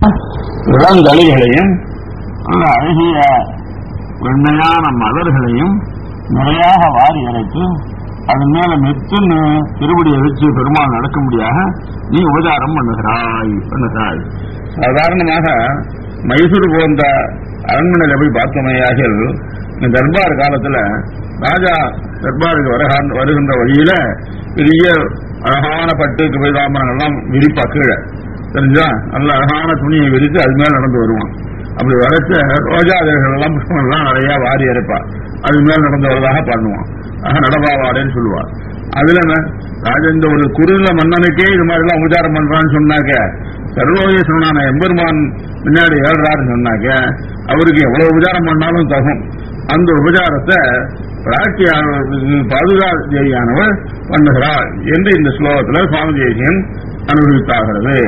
இளந்தளிகளையும் நல்ல அழகிய வெண்மையான மலர்களையும் நிறையாக வாரி இறைத்து அதன் மேல மெத்துன்னு திருவடியை வச்சு பெருமாள் நடக்கும்படியாக நீ உபச்சாரம் பண்ணுகிறாய் பண்ணுகிறாய் சாதாரணமாக மைசூர் போன்ற அரண்மனையில போய் பார்த்தமையாக இந்த தர்பார் காலத்துல ராஜா தர்பாருக்கு வருகின்ற வருகின்ற வழியில பெரிய அழகான பட்டு கவிதாமரம் எல்லாம் விரிப்பா கீழே தெரிஞ்சா நல்ல அழகான துணியை விரித்து அது மேல நடந்து வருவான் அப்படி வரைச்ச ரோஜா இதழ்கள் எல்லாம் புஷ்பம் எல்லாம் நிறைய வாரி இறைப்பா அது மேல் நடந்து வருவதாக பண்ணுவான் ஆக நடபாவாடேன்னு சொல்லுவார் அதுல என்ன, ராஜா இந்த ஒரு குறுநில மன்னனுக்கே இது மாதிரி எல்லாம் உபச்சாரம் பண்றான்னு சொன்னாக்க சர்வோகேஸ்வரனான எம்பெருமான் முன்னாடி ஏழ்றாருன்னு சொன்னாக்க அவருக்கு எவ்வளவு உபச்சாரம் பண்ணாலும் தகும் அந்த உபச்சாரத்தை பிராட்டியான பாதுகாதேவியானவர் பண்ணுகிறார் என்று இந்த ஸ்லோகத்தில் சுவாமி தேசியன் அனுபவித்தாகிறது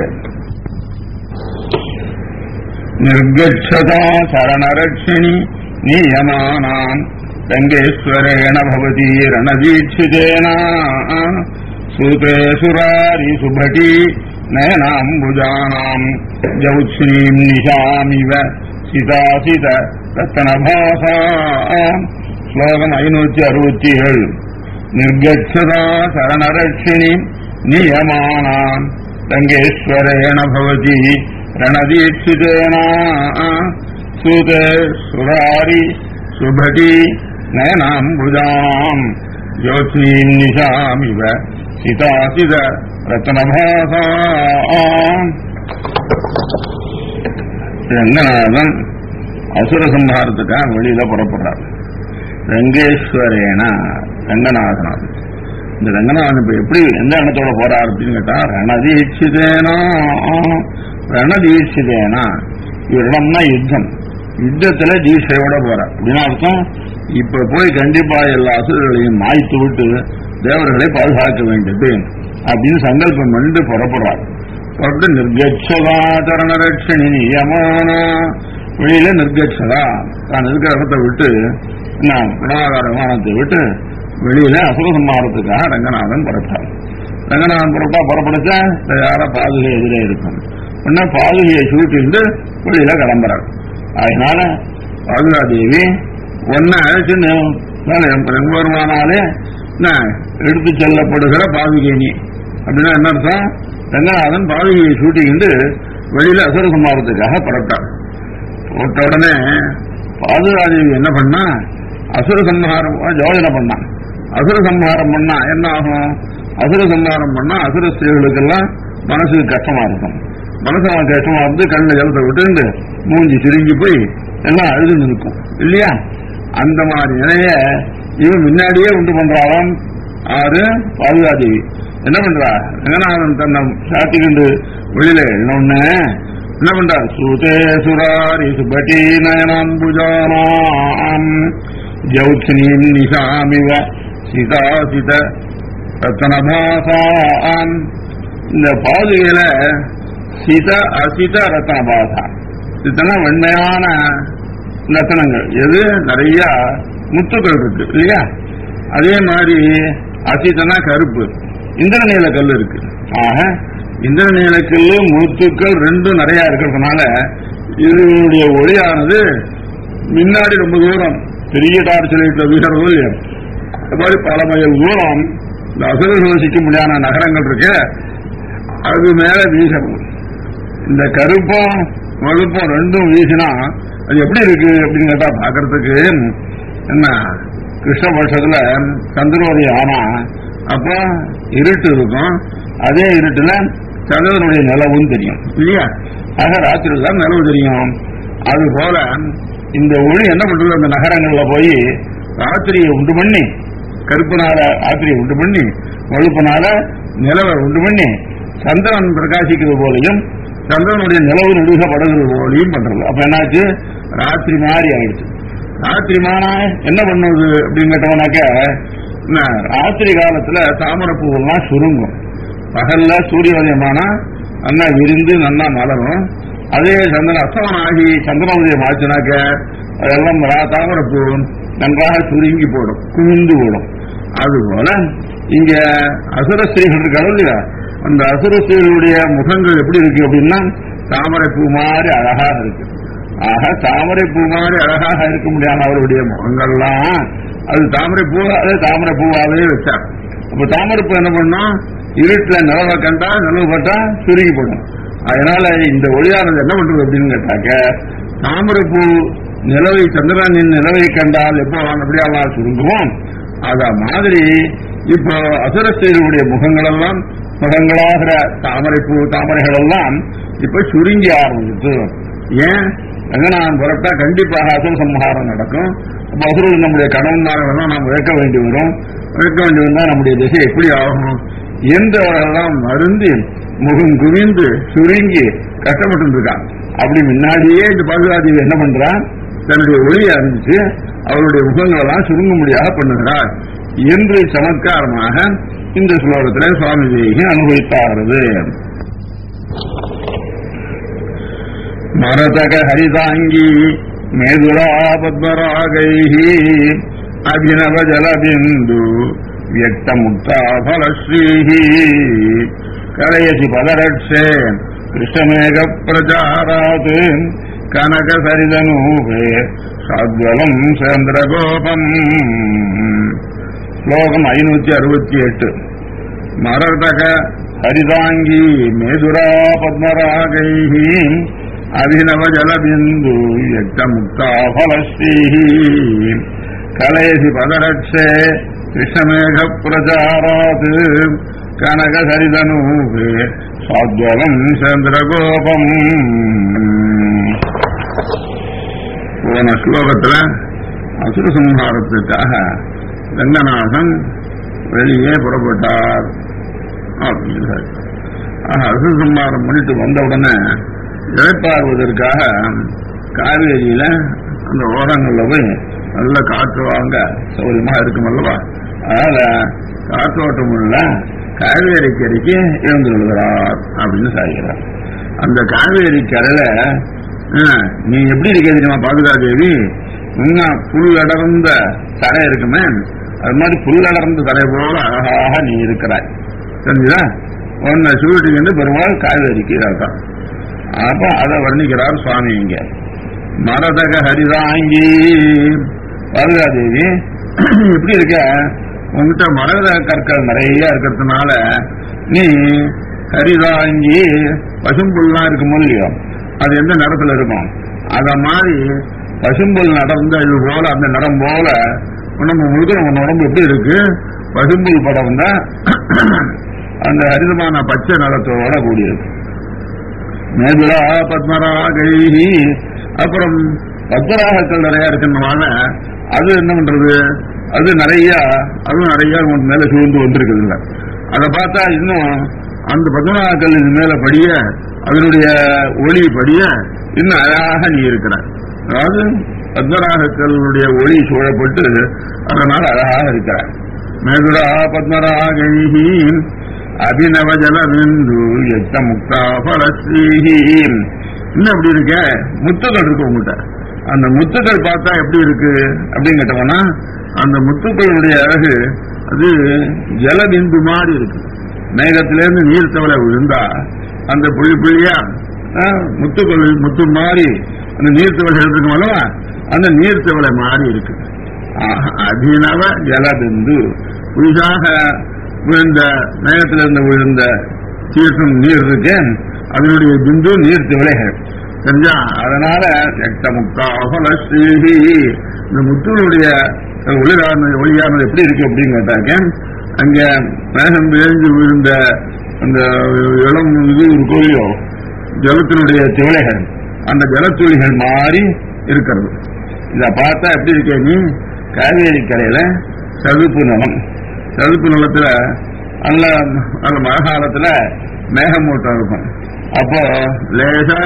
निर्गच्छता शरणरक्षिणि नियमानाम् रङ्गेश्वरेण भवती रणदीक्षितेन सूते सुरारि सुभटी नयनाम्बुजानाम् जौत्स्नीम् निशामिव சிதாசித ரத்தனபாசா ஸ்லோகம் ஐநூத்தி அறுபத்தி ஏழு நிர்கச்சதா சரணரட்சிணி நியமானாம் ரங்கேஸ்வரேண பவதி ரணதீட்சிதேன சுதே சுராரி சுபதி நயனாம்புஜாம் ஜோத்ஸ்னீம் நிஷாமிவ சிதாசித ரத்னபாசா ரங்கநாதன் அசுர சம்ஹாரத்துக்காக வெளியில புறப்படுறார் ரங்கேஸ்வரேன ரங்கநாதனார் இந்த ரங்கநாதன் இப்ப எப்படி எந்த எண்ணத்தோட போறார் அப்படின்னு கேட்டா ரணதீட்சிதேனா ரணதீட்சிதேனா இவரிடம்னா யுத்தம் யுத்தத்துல தீட்சையோட போறார் அப்படின்னா அர்த்தம் இப்ப போய் கண்டிப்பா எல்லா அசுரர்களையும் மாய்த்து விட்டு தேவர்களை பாதுகாக்க வேண்டியது அப்படின்னு சங்கல்பம் பண்ணிட்டு புறப்படுறார் புறப்பட்டு நிர்கச்சதாச்சரண ரட்சணி நியமான வெளியில நிர்கச்சதா தான் இருக்கிற இடத்தை விட்டு என்ன குணாகார விமானத்தை விட்டு வெளியில அசுர சம்மாரத்துக்காக ரங்கநாதன் புறப்பட்டார் ரங்கநாதன் புறப்பட்டா புறப்படுச்சா யார பாதுகை எதிரே இருக்கும் உடனே பாதுகையை சூட்டிட்டு வெளியில கிளம்புறார் அதனால பாதுகாதேவி ஒன்ன அழைச்சுன்னு எங்க வருமானாலே என்ன எடுத்து செல்லப்படுகிற பாதுகை நீ அப்படின்னா என்ன அர்த்தம் ரங்கநாதன் பாதுகையை சூட்டிக்கிட்டு வெளியில அசுர சம்மாரத்துக்காக புறப்பட்டார் போட்ட உடனே பாதுகாதேவி என்ன பண்ணா அசுர சம்ஹாரம் யோஜனை பண்ணான் அசுர சம்ஹாரம் பண்ணா என்ன ஆகும் அசுர சம்ஹாரம் பண்ணா அசுர ஸ்திரீகளுக்கெல்லாம் மனசுக்கு கஷ்டமா இருக்கும் மனசு கஷ்டமா இருந்து கண்ணு ஜலத்தை விட்டு மூஞ்சி சுருங்கி போய் எல்லாம் அழுது நிற்கும் இல்லையா அந்த மாதிரி நிலைய இவன் முன்னாடியே உண்டு பண்றாளாம் ஆறு பாதுகாதேவி என்ன பண்றா ரங்கநாதன் தன்னை சாத்திக்கிண்டு வெளியில இன்னொன்னு என்ன பண்றார் சுதே சுராரி சுபட்டி நயனாம்புஜானாம் ஜௌத்னீம் நிஷாமிவ சிதாசித ரத்தனபாசாம் இந்த பாதுகையில சித அசித ரத்தனபாசா இதெல்லாம் வெண்மையான ரத்தனங்கள் எது நிறைய முத்துக்கள் இருக்கு இல்லையா அதே மாதிரி அசிதனா கருப்பு இந்திரநீல கல் இருக்கு ஆக இந்திரநீல கல்லு முத்துக்கள் ரெண்டும் நிறைய இருக்கிறதுனால இதனுடைய ஒளியானது முன்னாடி ரொம்ப தூரம் பெரிய டார்ச் லைட்ல வீசுறதும் இல்லையா அது மாதிரி பல மைல் தூரம் இந்த அசுரர்கள் வசிக்க முடியாத நகரங்கள் இருக்கு அது மேல வீசணும் இந்த கருப்பும் வலுப்பும் ரெண்டும் வீசினா அது எப்படி இருக்கு அப்படின்னு கேட்டா பாக்குறதுக்கு என்ன கிருஷ்ணபட்சத்துல சந்திரோதயம் ஆனா அப்போ இருட்டு இருக்கும் அதே இருட்டுல சந்திரனுடைய நிலவும் தெரியும் இல்லையா ஆக ராத்திரி தான் நிலவு தெரியும் அது போல இந்த ஒளி என்ன பண்றது அந்த நகரங்கள்ல போய் ராத்திரியை உண்டு பண்ணி கருப்புனால ராத்திரியை உண்டு பண்ணி வழுப்புனால நிலவை உண்டு பண்ணி சந்திரன் பிரகாசிக்கிறது போலையும் சந்திரனுடைய நிலவு நடுகப்படுகிறது போலையும் பண்றது அப்ப என்னாச்சு ராத்திரி மாதிரி ஆயிடுச்சு ராத்திரி மானா என்ன பண்ணுவது அப்படின்னு கேட்டோம்னாக்க என்ன, ராத்திரி காலத்துல தாமரை பூவெல்லாம் சுருங்கும் பகல்ல சூரியோதயமானா நல்லா விரிந்து நல்லா மலரும் அதே சந்திரன் அஸ்தமனம் ஆகி சந்திரோதயம் ஆச்சுனாக்க அதெல்லாம் ரா- தாமரைப்பூ நன்றாக சுருங்கி போடும் குவிந்து போடும் அதுபோல இங்க அசுர ஸ்திரீகள் இருக்காங்க இல்லையா அந்த அசுர ஸ்திரீகளுடைய முகங்கள் எப்படி இருக்கு அப்படின்னா தாமரை பூ மாதிரி அழகாக இருக்கு ஆக தாமரை பூ மாதிரி அழகாக இருக்க முடியாத அவருடைய முகங்கள்லாம் அது தாமரை பூ அது தாமரை பூவாவே வச்சார் அப்ப தாமரை பூ என்ன பண்ணும் இருட்டுல நிலவை கண்டா நிலவு பட்டா சுருங்கி போடும் அதனால இந்த ஒளியானது என்ன பண்றது அப்படின்னு கேட்டாக்க தாமரை பூ நிலவை சந்திரனின் நிலவை கண்டால் எப்போ அப்படியெல்லாம் சுருங்குவோம் அத மாதிரி இப்போ அசுரஸ்தேருடைய முகங்கள் எல்லாம் முகங்களாகிற தாமரை பூ தாமரைகள் எல்லாம் இப்ப சுருங்கி ஆரம்பிச்சு ஏன் ரங்கநாதன் புறப்பட்டா கண்டிப்பாக அசுர சம்ஹாரம் நடக்கும் அப்ப அசுரர்கள் நம்முடைய கணவன்மாரெல்லாம் நாம் இழக்க வேண்டி வரும் இழக்க வேண்டி வந்தா நம்முடைய திசை எப்படி ஆகும் என்றவரெல்லாம் மருந்து முகம் குவிந்து சுருங்கி கஷ்டப்பட்டு இருக்கான் அப்படி முன்னாடியே இந்த பாதுகாதேவி என்ன பண்றான் தன்னுடைய ஒளியை அறிஞ்சிச்சு அவருடைய முகங்களெல்லாம் சுருங்க முடியாத பண்ணுகிறார் என்று சமத்காரமாக இந்த ஸ்லோகத்திலே சுவாமி தேகி அனுபவித்தாகிறது மரதக ஹரிதாங்கி மேதுரா பத்மராகை அபினவ ஜலபிந்து வியக்த முக்தா பலஸ்ரீ கரையசி பதரட்சே கிருஷ்ணமேக பிரச்சாராத் கனக சரிதனூபே சாத்வலம் சேந்திரகோபம் ஸ்லோகம் ஐநூத்தி அறுபத்தி எட்டு மரதக ஹரிதாங்கி மேதுரா பத்மராகை அபினவ ஜலபிந்து யக்த முக்தா பலஸ்ரீ கலயசி பதரட்சே கிருஷ்ணமேக பிரச்சாராத் கனக சரிதனூபே சாத்வலம் சந்திரகோபம் போன ஸ்லோகத்துல அசுர சம்ஹாரத்துக்காக ரங்கநாதன் வெளியே புறப்பட்டார் அப்படின்னு ஆக அசுர சம்ஹாரம் பண்ணிட்டு வந்த உடனே இழைப்பாருவதற்காக காவேரியில அந்த ஓரங்கள்ல போய் நல்ல காற்று வாங்க சௌரியமா இருக்கும் அல்லவா அதனால காற்றோட்டம் உள்ள காவேரி கரைக்கு எழுந்து விழுகிறார் அப்படின்னு சாகிறார் அந்த காவேரி கரையில நீ எப்படி இருக்க தெரியுமா பாதுகாதேவி இன்னும் புல் அடர்ந்த தரை இருக்குமே அது மாதிரி புல் அடர்ந்த தரை போல அழகாக நீ இருக்கிறாய் தெரிஞ்சுதா உன்னை சூழ்ச்சிக்கு வந்து பெருமாள் காவேரிக்கு இதாத்தான் அப்ப அதை வர்ணிக்கிறார் சுவாமி இங்க மரதக ஹரிதாங்கி பாதுகாதேவி எப்படி இருக்க உங்ககிட்ட மரத கற்கள் நிறைய இருக்கிறதுனால நீ ஹரிதாங்கி பசும்புல்லாம் இருக்கும் இல்லையோ அது எந்த நிறத்துல இருக்கும் அத மாதிரி பசும்புல் நடந்த இது போல அந்த நிறம் போல உடம்பு முழுக்க உன் உடம்பு எப்படி இருக்கு பசும்புல் படம் தான் அந்த ஹரிதமான பச்சை நிறத்தோட கூடியது மேதுரா பத்மராகை அப்புறம் பத்மராகக்கள் நிறைய இருக்கிறதுனால அது என்ன பண்றது அது நிறைய அதுவும் நிறைய உன் மேல சூழ்ந்து வந்திருக்குதுங்க அதை பார்த்தா இன்னும் அந்த பத்மநாகக்கள் இது மேல படிய அதனுடைய ஒளி படிய இன்னும் அழகாக நீ இருக்கிற அதாவது பத்மராகக்களுடைய ஒளி சூழப்பட்டு அதனால அழகாக இருக்கிற மேதுரா பத்மராகை அபிநவ ஜலபிந்து எத்த முக்தா பலஸ்ரீஹி இன்னும் அப்படி இருக்க முத்துக்கள் இருக்கு உங்ககிட்ட அந்த முத்துக்கள் பார்த்தா எப்படி இருக்கு அப்படின்னு கேட்டோம்னா அந்த முத்துக்களுடைய அழகு அது ஜலபிந்து மாதிரி இருக்கு மேகத்திலேருந்து நீர் தவளை விழுந்தா அந்த புள்ளி புள்ளியா முத்துக்கள் முத்து மாதிரி அந்த நீர் தவளை இருக்கும் அல்லவா அந்த நீர் தவளை மாதிரி இருக்கு அபிநவ ஜலபிந்து புதிதாக விழுந்த மேகத்திலிருந்து விழுந்த தீர்த்தம் நீர் இருக்கு அதனுடைய பிந்து நீர் திவளைகள் தெரிஞ்சா அதனால எட்ட முக்காக ஸ்ரீஹி இந்த முத்துனுடைய ஒளியானது ஒளியானது எப்படி இருக்கு அப்படின்னு கேட்டாக்க அங்க மேகம் விழுந்து விழுந்த அந்த இளம் இது இருக்கோ இல்லையோ ஜலத்தினுடைய திவளைகள் அந்த ஜலத்துளிகள் மாறி இருக்கிறது இத பார்த்தா எப்படி இருக்கே நீ காவேரி கரையில சதுப்பு நிலம் சதுப்பு நிலத்துல நல்ல நல்ல மழை காலத்துல மேகமூட்டம் இருக்கும் அப்போ லேசா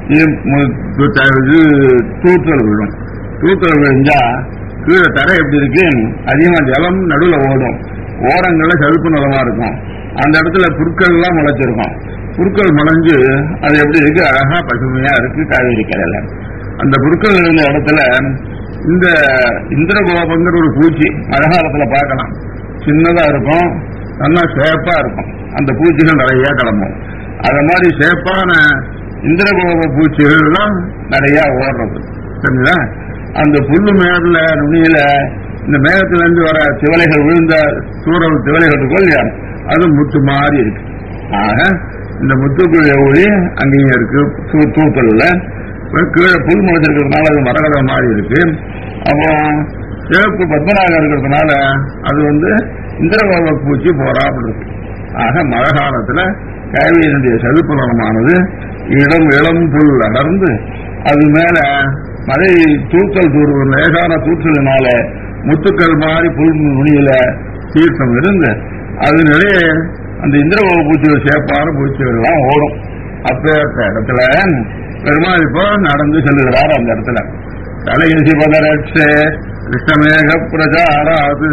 தூத்தல் விழும் தூத்தல் விழுந்தா கீழே தரை எப்படி இருக்கு அதிகமா ஜலம் நடுவுல ஓடும் ஓரங்கள்ல சதுப்பு நிலமா இருக்கும் அந்த இடத்துல புற்கள் எல்லாம் முளைச்சிருக்கும் புற்கள் முளைஞ்சு அது எப்படி இருக்கு அழகா பசுமையா இருக்கு காவேரி கரையில அந்த புற்கள் இருந்த இடத்துல இந்த இந்திரகோபங்கிற ஒரு பூச்சி மழை காலத்துல பார்க்கலாம் சின்னதா இருக்கும் நல்லா சேப்பா இருக்கும் அந்த பூச்சிகள் நிறைய கிளம்பும் அத மாதிரி சேப்பான இந்திரகோப பூச்சிகள்லாம் நிறைய ஓடுறது சரிங்களா அந்த புல்லு மேல நுனியில இந்த மேகத்துல இருந்து வர திவலைகள் விழுந்த சூழல் திவலைகள் இருக்கும் இல்லையா அது முத்து மாதிரி இருக்கு ஆக இந்த முத்துக்குரிய ஒளி அங்கேயும் இருக்கு தூ- தூக்கல்ல அப்புறம் கீழே புல் முளைச்சிருக்கிறதுனால அது மரகத மாதிரி இருக்கு அப்புறம் சிவப்பு பத்மநாகம் இருக்கிறதுனால அது வந்து இந்திரகோப பூச்சி போறாப்புல இருக்கு ஆக மழை காலத்துல காவிரியினுடைய சதுப்பு நிலமானது இளம் இளம் புல் அடர்ந்து அது மேல மழை தூக்கல் தூர்வு லேசான தூற்றலினால முத்துக்கள் மாதிரி புல் நுனியில தீர்த்தம் இருந்து அதனாலே அந்த இந்திரகோப பூச்சிகள் சேப்பான பூச்சிகள் எல்லாம் ஓடும் அப்பேற்ற இடத்துல பெருமாள் இப்போ நடந்து செல்லுகிறார் அந்த இடத்துல தலையிசி பதரட்சே கிருஷ்ணமேக பிரச்சாராது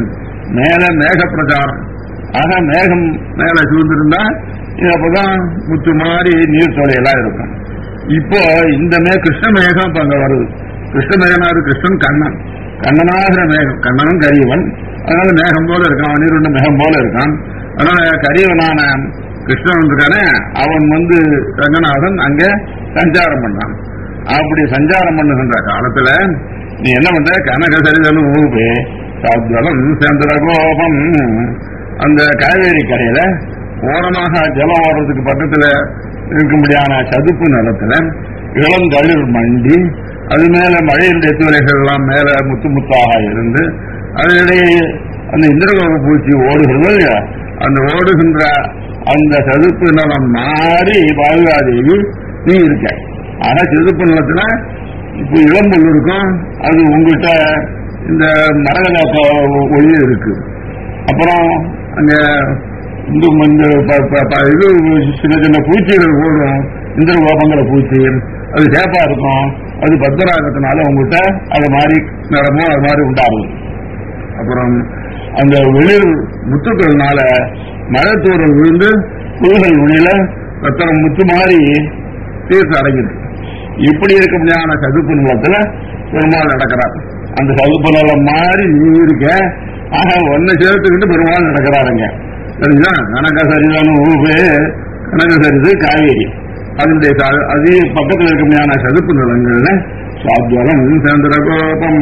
மேல மேக பிரச்சாரம் ஆக மேகம் மேல சூழ்ந்திருந்தா இது அப்பதான் முத்து மாதிரி நீர்த்தொலையெல்லாம் இருக்கும் இப்போ இந்த மே கிருஷ்ண மேகம் இப்ப அங்க வருது கிருஷ்ண மேகனாரு கிருஷ்ணன் கண்ணன் கண்ணனாகிற மேகம் கண்ணனும் கரியவன் அதனால மேகம் போல இருக்கான் அவன் நீருண்ட மேகம் போல இருக்கான் அதனால கரியவனான கிருஷ்ணன் இருக்கானே அவன் வந்து ரங்கநாதன் அங்க சஞ்சாரம் பண்ணான் அப்படி சஞ்சாரம் பண்ணுகின்ற காலத்துல நீ என்ன பண்ற கனக சரிதலும் ஊபே சாத்வலம் சேந்திர கோபம் அந்த காவேரி கரையில ஓரமாக ஜலம் ஓடுறதுக்கு பக்கத்துல இருக்கும்படியான சதுப்பு நிலத்துல இளந்தளிர் மண்டி அது மேல மழையினுடைய துளைகள் எல்லாம் மேல முத்து முத்தாக இருந்து அதிடையே அந்த இந்திரகோப பூச்சி ஓடுகிறது இல்லையா அந்த ஓடுகின்ற அந்த சதுப்பு நிலம் மாறி பாதுகாதேவி நீ இருக்க ஆனா சதுப்பு நிலத்துல இப்ப இளம்புல் இருக்கும் அது உங்ககிட்ட இந்த மரகத ஒளி இருக்கு அப்புறம் அங்க இந்த இந்த ப- ப- ப- இது சின்ன சின்ன பூச்சிகள் ஓடும் இந்திர கோபங்கிற பூச்சி அது சேப்பா இருக்கும் அது பத்மராகத்தினால உங்ககிட்ட அது மாதிரி நிறமோ அது மாதிரி உண்டாகும் அப்புறம் அந்த வெளிர் முத்துக்கள்னால மழைத்தூரல் விழுந்து புல்கள் நுனியில ரத்தனம் முத்து மாதிரி தீர்த்து அடைக்குது இப்படி இருக்க முடியாத சதுப்பு நிலத்துல பெருமாள் நடக்கிறார் அந்த சதுப்பு நிலம் மாதிரி நீ இருக்க ஆக ஒன்னை சேர்த்துக்கிட்டு பெருமாள் நடக்கிறாருங்க சரிங்களா கனக சரிதான ஊபே கனக சரிது காவேரி அதனுடைய ச- அது பக்கத்தில் இருக்க முடியாத சதுப்பு நிலங்கள்ல சாத்வலம் சந்திர கோபம்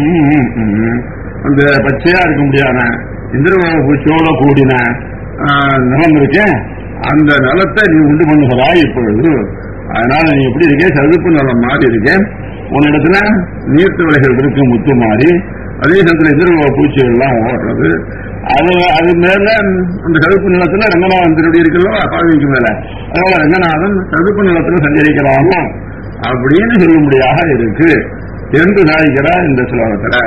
அந்த பச்சையா இருக்க முடியாத இந்திரகோப பூச்சியோட கூடின ஆ, நிலம் இருக்கு அந்த நிலத்தை நீ உண்டு பண்ணுகிறாய் இப்பொழுது அதனால நீ எப்படி இருக்கே சதுப்பு நிலம் மாறி இருக்கேன் உன்னிடத்துல நீர்த்து விலைகள் இருக்கு முத்து மாறி அதே சமயத்தில் எதிர்கோப பூச்சிகள் எல்லாம் ஓடுறது அது அது மேல அந்த சதுப்பு நிலத்துல ரங்கநாதன் திருடி இருக்கிறதோ பாவிக்கு மேல அதனால ரங்கநாதன் சதுப்பு நிலத்துல சஞ்சரிக்கலாமோ அப்படின்னு சொல்லும்படியாக இருக்கு என்று சாதிக்கிறார் இந்த ஸ்லோகத்துல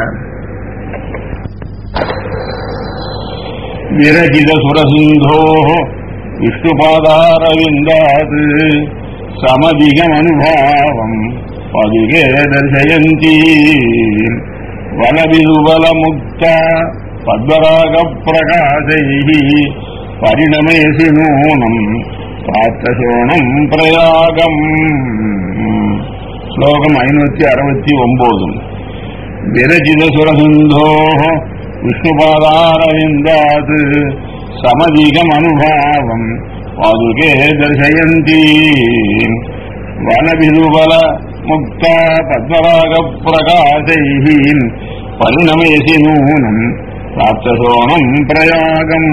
விரகித சுரசிந்தோ விஷ்ணுபாதாரவிந்தாத் சமதிகமனுபாவம் பதுகே தர்சயந்தி வலவிதுபலமுக்தா பத்மராக பிரகாசைः பரிணமேசி நூனம் பிராத்தசோணம் பிரயாகம் ஸ்லோகம் ஐநூத்தி அறுபத்தி ஒன்பது விரச்சித சுரசிந்தோ விஷ்ணுபாதாரவிந்தாத் சமதிகம் அனுபாவம் பாதுகே தர்சயந்தி வனபிதுபல முக்தா பத்மராக பிரகாசைः பரிணமேசி நூனம் பிராப்தசோணம் பிரயாகம்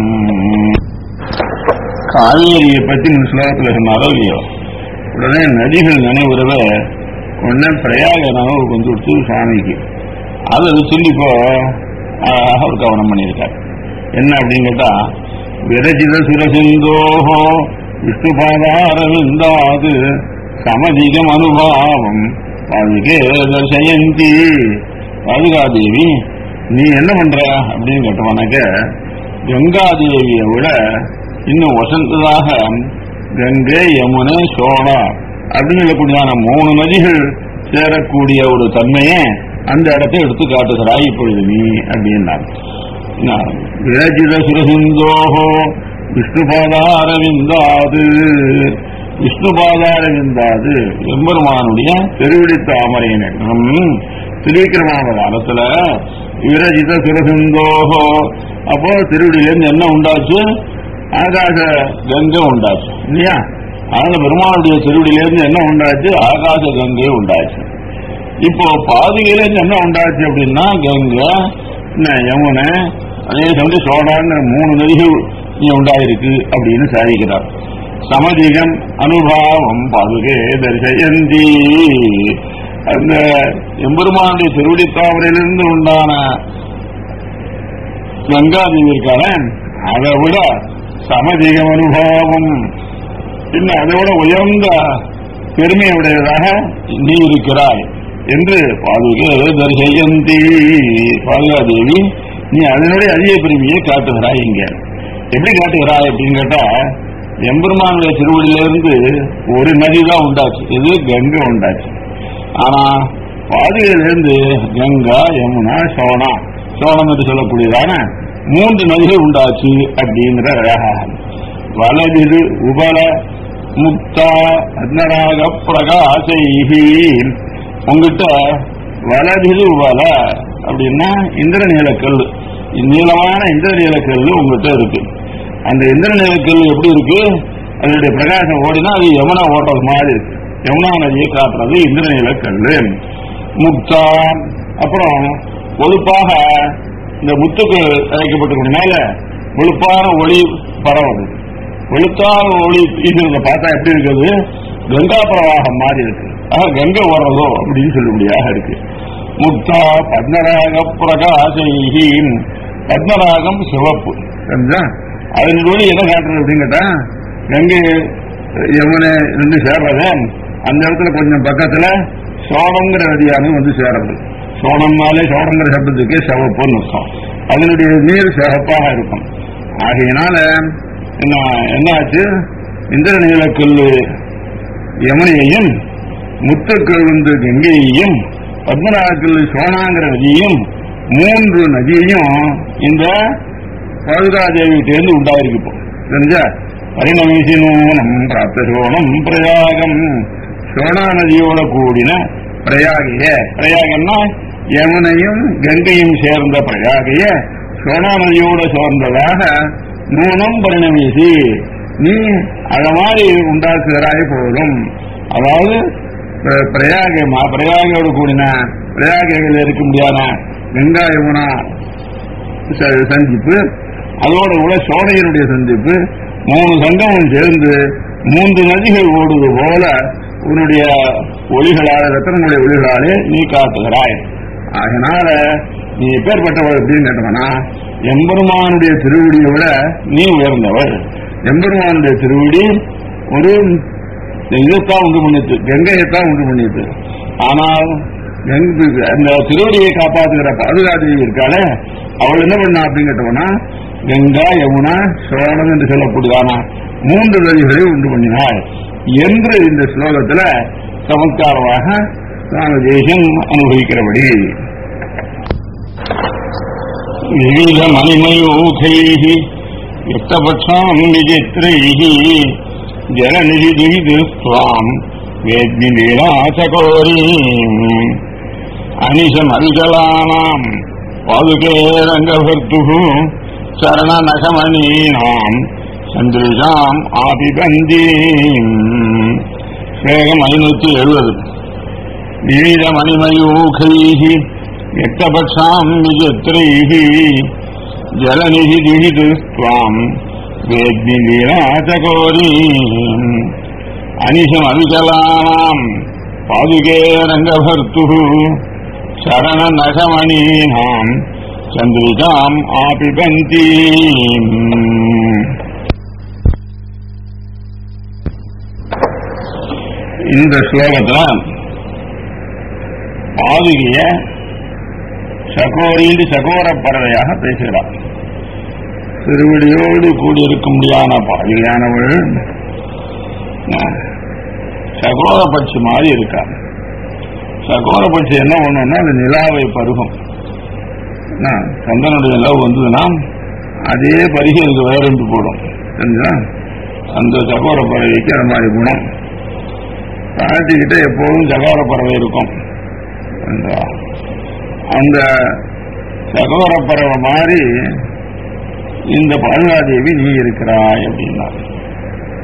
காவேரியை பத்தி இந்த ஸ்லோகத்துல சொன்னாரோ இல்லையோ உடனே நதிகள் நினைவுறவ உடனே பிரயாக நினைவு கொஞ்சம் கொடுத்து சுவாமிக்கு அதை சொல்லி இப்போ அழகாக ஒரு கவனம் பண்ணியிருக்கார் என்ன அப்படின்னு கேட்டா விரச்சித சுரசிந்தோஹோ விஷ்ணுபாதாரவிந்தாது சமதிகம் அனுபாவம் பாதுகே தர்சயந்தி பாதுகாதேவி நீ என்ன பண்ற அப்படின்னு கேட்டவனாக்க கங்காதேவியை விட இன்னும் வசந்ததாக கங்கை யமுனை சோழா அப்படின்னு சொல்லக்கூடியதான மூணு நதிகள் சேரக்கூடிய ஒரு தன்மையை அந்த இடத்தை எடுத்து காட்டுகிறாய் இப்பொழுது நீ அப்படின்னார் விரஜித சுரசிந்தோஹோ விஷ்ணுபாதாரவிந்தாது விஷ்ணுபாதாரவிந்தாது எம்பெருமானுடைய திருவிழி தாமரை நகரம் திருவிக்கிரமான காலத்துல விரஜித சுரசிந்தோஹோ அப்போ திருவிழியிலிருந்து என்ன உண்டாச்சு ஆகாச கங்கை உண்டாச்சு இல்லையா அதனால பெருமானுடைய திருவடியிலிருந்து என்ன உண்டாச்சு ஆகாச கங்கை உண்டாச்சு இப்போ பாதியிலிருந்து என்ன உண்டாச்சு அப்படின்னா கங்கை என்ன, யமுனை அதே சமயம் சோழான்னு மூணு நதிகள் இங்க உண்டாயிருக்கு அப்படின்னு சாதிக்கிறார் சமதிகம் அனுபாவம் பாதுகே தரிசயந்தி அந்த எம்பெருமானுடைய திருவடி தாவரையிலிருந்து உண்டான கங்காதேவி இருக்காள அதை விட சமதிகம் அனுபவம் இன்னும் அதை விட உயர்ந்த பெருமையுடையதாக நீ இருக்கிறாய் என்று பாதுகே தரிசயந்தி பாதுகாதேவி நீ அதனுடைய அதிக பெருமையை காட்டுகிறாய் இங்க எப்படி காட்டுகிறாய் அப்படின்னு கேட்டா எம்பெருமானுடைய திருவடியிலிருந்து ஒரு நதி தான் உண்டாச்சு இது கங்கை உண்டாச்சு ஆனா பாதுகையிலிருந்து கங்கா யமுனா சோனா சோனம் என்று சொல்லக்கூடியதான மூன்று நதிகள் உண்டாச்சு அப்படிங்கிற அழகாக வலதிது உபல முக்தா அன்னராக பிரகாசைஹி உங்ககிட்ட வலதிது உபல அப்படின்னா இந்திரநீலக்கல் நீளமான இந்திரநீலக்கல் உங்ககிட்ட இருக்கு அந்த இந்திரநீலக்கல் எப்படி இருக்கு அதனுடைய பிரகாசம் ஓடினா அது யமுனா ஓடுறது மாதிரி இருக்கு யமுனா நதியை காட்டுறது இந்திரநீலக்கல் முக்தா அப்புறம் ஒழுப்பாக இந்த முத்துக்கள் இறைக்கப்பட்டிருக்கனால வெளுப்பான ஒளி பரவுது வெளுத்தான ஒளி வீசுறத பார்த்தா எப்படி இருக்குது கங்கா பிரவாகம் மாதிரி இருக்கு ஆக கங்கை ஓடுறதோ அப்படின்னு சொல்லும்படியாக இருக்கு முக்தா பத்மராக பிரகாசி பத்மராகம் சிவப்பு சரிங்களா அதன் ஒளி எதை காட்டுறது அப்படின்னு கேட்டா கங்கை யமுனை ரெண்டு சேர்றது அந்த இடத்துல கொஞ்சம் பக்கத்துல சோழங்கிற நதியானது வந்து சேருது சோழம்னாலே சோழங்கிற சப்தத்துக்கு சிவப்புன்னு அர்த்தம் அதனுடைய நீர் சிவப்பாக இருக்கும் ஆகையினால என்ன என்னாச்சு இந்திர நீலக்கல்லு யமுனையையும் முத்துக்கள் வந்து கங்கையையும் பத்மநாகக்கல்லு சோனாங்கிற நதியையும் மூன்று நதியையும் இந்த பழுதாதேவி தேர்ந்து உண்டாயிருக்கு இப்போ தெரிஞ்சா பரிணமிசினூனம் பிராப்த சோனம் பிரயாகம் சோனா நதியோட கூடின பிரயாகிய பிரயாகம்னா யமுனையும் கங்கையும் சேர்ந்த பிரயாகிய சோனா நதியோட சேர்ந்ததாக நூனம் பரிணமிசி நீ அத மாதிரி உண்டாக்குகிறாய் போதும் அதாவது பிர- பிரயாக மா- பிரயாகையோடு கூடின பிரயாகைகள் இருக்க முடியாத கங்கா யமுனா ச- சந்திப்பு அதோட கூட சோழையனுடைய சந்திப்பு மூணு சங்கமும் சேர்ந்து மூன்று நதிகள் ஓடுவது போல உன்னுடைய ஒளிகளால் ரத்தனங்களுடைய ஒளிகளாலே நீ காட்டுகிறாய் அதனால நீ எப்பேற்பட்டவள் அப்படின்னு கேட்டவனா எம்பெருமானுடைய திருவடியை விட நீ உயர்ந்தவள் எம்பெருமானுடைய திருவடி ஒரு இதைத்தான் உண்டு பண்ணிட்டு கங்கையைத்தான் உண்டு பண்ணிட்டு ஆனால் கங்கை- அந்த திருவடியை காப்பாற்றுகிற பாதுகாதேவி இருக்காளே அவள் என்ன பண்ணா அப்படின்னு கேட்டவனா கங்கா யமுனா சோழன் என்று சொல்லக்கூடியதான மூன்று நதிகளை உண்டு பண்ணினாள் என்று இந்த ஸ்லோகத்துல சமத்காரமாக சுவாமி தேசம் அனுபவிக்கிறபடி விவித மணிமயூகைः யுக்தபட்சாம் விசித்ரைः ஜலநிதிதிவிதுஸ்வாம் வேத்மி லீலாச்சகோரீம் அனிஷமருஜலானாம் பாதுகே ரங்கபர்த்துः சரணநகமணீனாம் சந்திரிஷாம் ஆபிபந்தீம் ஸ்லோகம் ஐநூத்தி எழுபது விவித மணிமயூகைः யக்தபக்ஷாம் நிஜத்ரைः ஜலநிதிதிவிதுஸ்வாம் வேத்மி லீலாச்சகோரீம் அனிஷமவிகலானாம் பாதுகே ரங்கபர்த்துः சரணநகமணீனாம் சந்திரிகாம் ஆபிபந்தீம் இந்த ஸ்லோகத்துல பாதுகைய சகோரின்னு சகோர பறவையாக பேசுகிறார் திருவடியோடு கூடியிருக்க முடியாத பாதுகையானவள் அஹ், சகோர பட்சி மாதிரி இருக்கா சகோர பட்சி என்ன பண்ணும்னா அந்த நிலாவை பருகும் என்ன, சந்திரனுடைய நிலவு வந்ததுன்னா அதே பருகி அதுக்கு வேறென்று போடும் தெரிஞ்சா அந்த சகோர பறவைக்கு அது மாதிரி குணம் பாட்டிக்கிட்ட எப்போதும் சகோர பறவை இருக்கும் அந்த அந்த சகோர பறவை மாதிரி இந்த பாதுகாதேவி நீ இருக்கிறாய் அப்படின்னா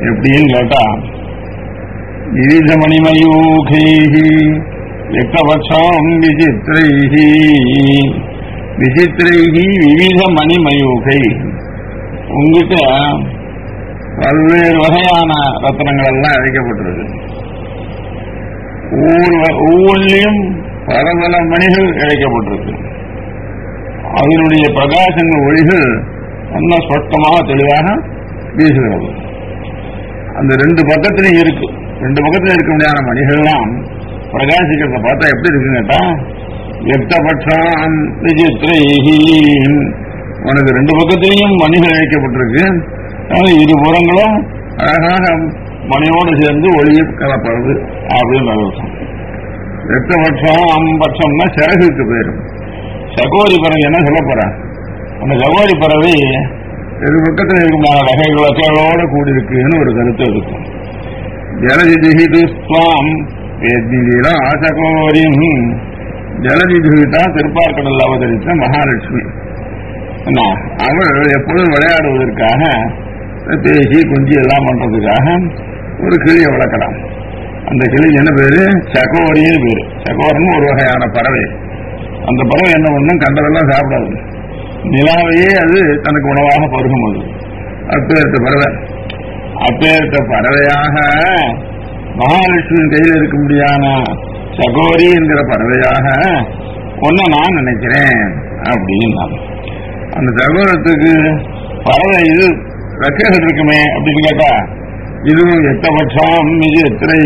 எப்படின்னு கேட்டா விவித மணிமயூகைஹி வியக்தபட்சம் விசித்திரைஹி விசித்திரைஹி விவித மணிமயூகை உங்ககிட்ட பல்வேறு வகையான ரத்னங்கள் எல்லாம் இழைக்கப்பட்டிருக்கு ஒவ்வொரு வ- ஒவ்வொன்றிலும் பல பல மணிகள் இழைக்கப்பட்டிருக்கு அதனுடைய பிரகாசங்கள் ஒளிகள் நல்ல ஸ்பஷ்டமாக தெளிவாக வீசுகிறது அந்த ரெண்டு பக்கத்திலையும் இருக்கு ரெண்டு பக்கத்துல இருக்க முடியாத மணிகள்லாம் பிரகாசிக்கிறத பார்த்தா எப்படி இருக்குன்னு கேட்டா எத்தபட்சம் விசித்திரைஹி உனக்கு ரெண்டு பக்கத்திலையும் மணிகள் இழைக்கப்பட்டிருக்கு அது இரு புறங்களும் அழகாக மணியோடு சேர்ந்து ஒளியில் கலப்படுறது அப்படின்னு அர்த்தம் எத்தபட்சம் அம்பட்சம்னா சிறகுக்கு போயிடும் சகோரி பறவை என்ன சொல்ல போறான் அந்த சகோரி பறவை இரு பக்கத்தில் இருக்கும் வகைகள் வகைகளோட கூடியிருக்குன்னு ஒரு கருத்து இருக்கும் ஜலதிதிஹிதுஸ்வாம் வேத்னிலீலா சகோரியும் ஜலதிதிகிதா திருப்பார்கடல் அவதரித்த மகாலட்சுமி என்ன, அவள் எப்பொழுதும் விளையாடுவதற்காக பேசி குஞ்சு எல்லாம் பண்றதுக்காக ஒரு கிளியை வளர்க்கலாம் அந்த கிளி என்ன பேரு சகோரின்னு பேரு சகோரன்னு ஒரு வகையான பறவை அந்த பறவை என்ன பண்ணும் கண்டதெல்லாம் சாப்பிடாது நிலாவையே அது தனக்கு உணவாக பருகும் அது அப்பேற்ற பறவை அப்பேற்ற பறவையாக மகாலட்சுமியின் கையில் இருக்க முடியாத சகோரி என்கிற பறவையாக ஒன்ன நான் நினைக்கிறேன் அப்படின்னு அந்த சகோதரத்துக்கு பறவை இது ரெக்கைகள் இருக்குமே அப்படின்னு கேட்டா இதுவும் எத்தபட்சம் இது எத்தனை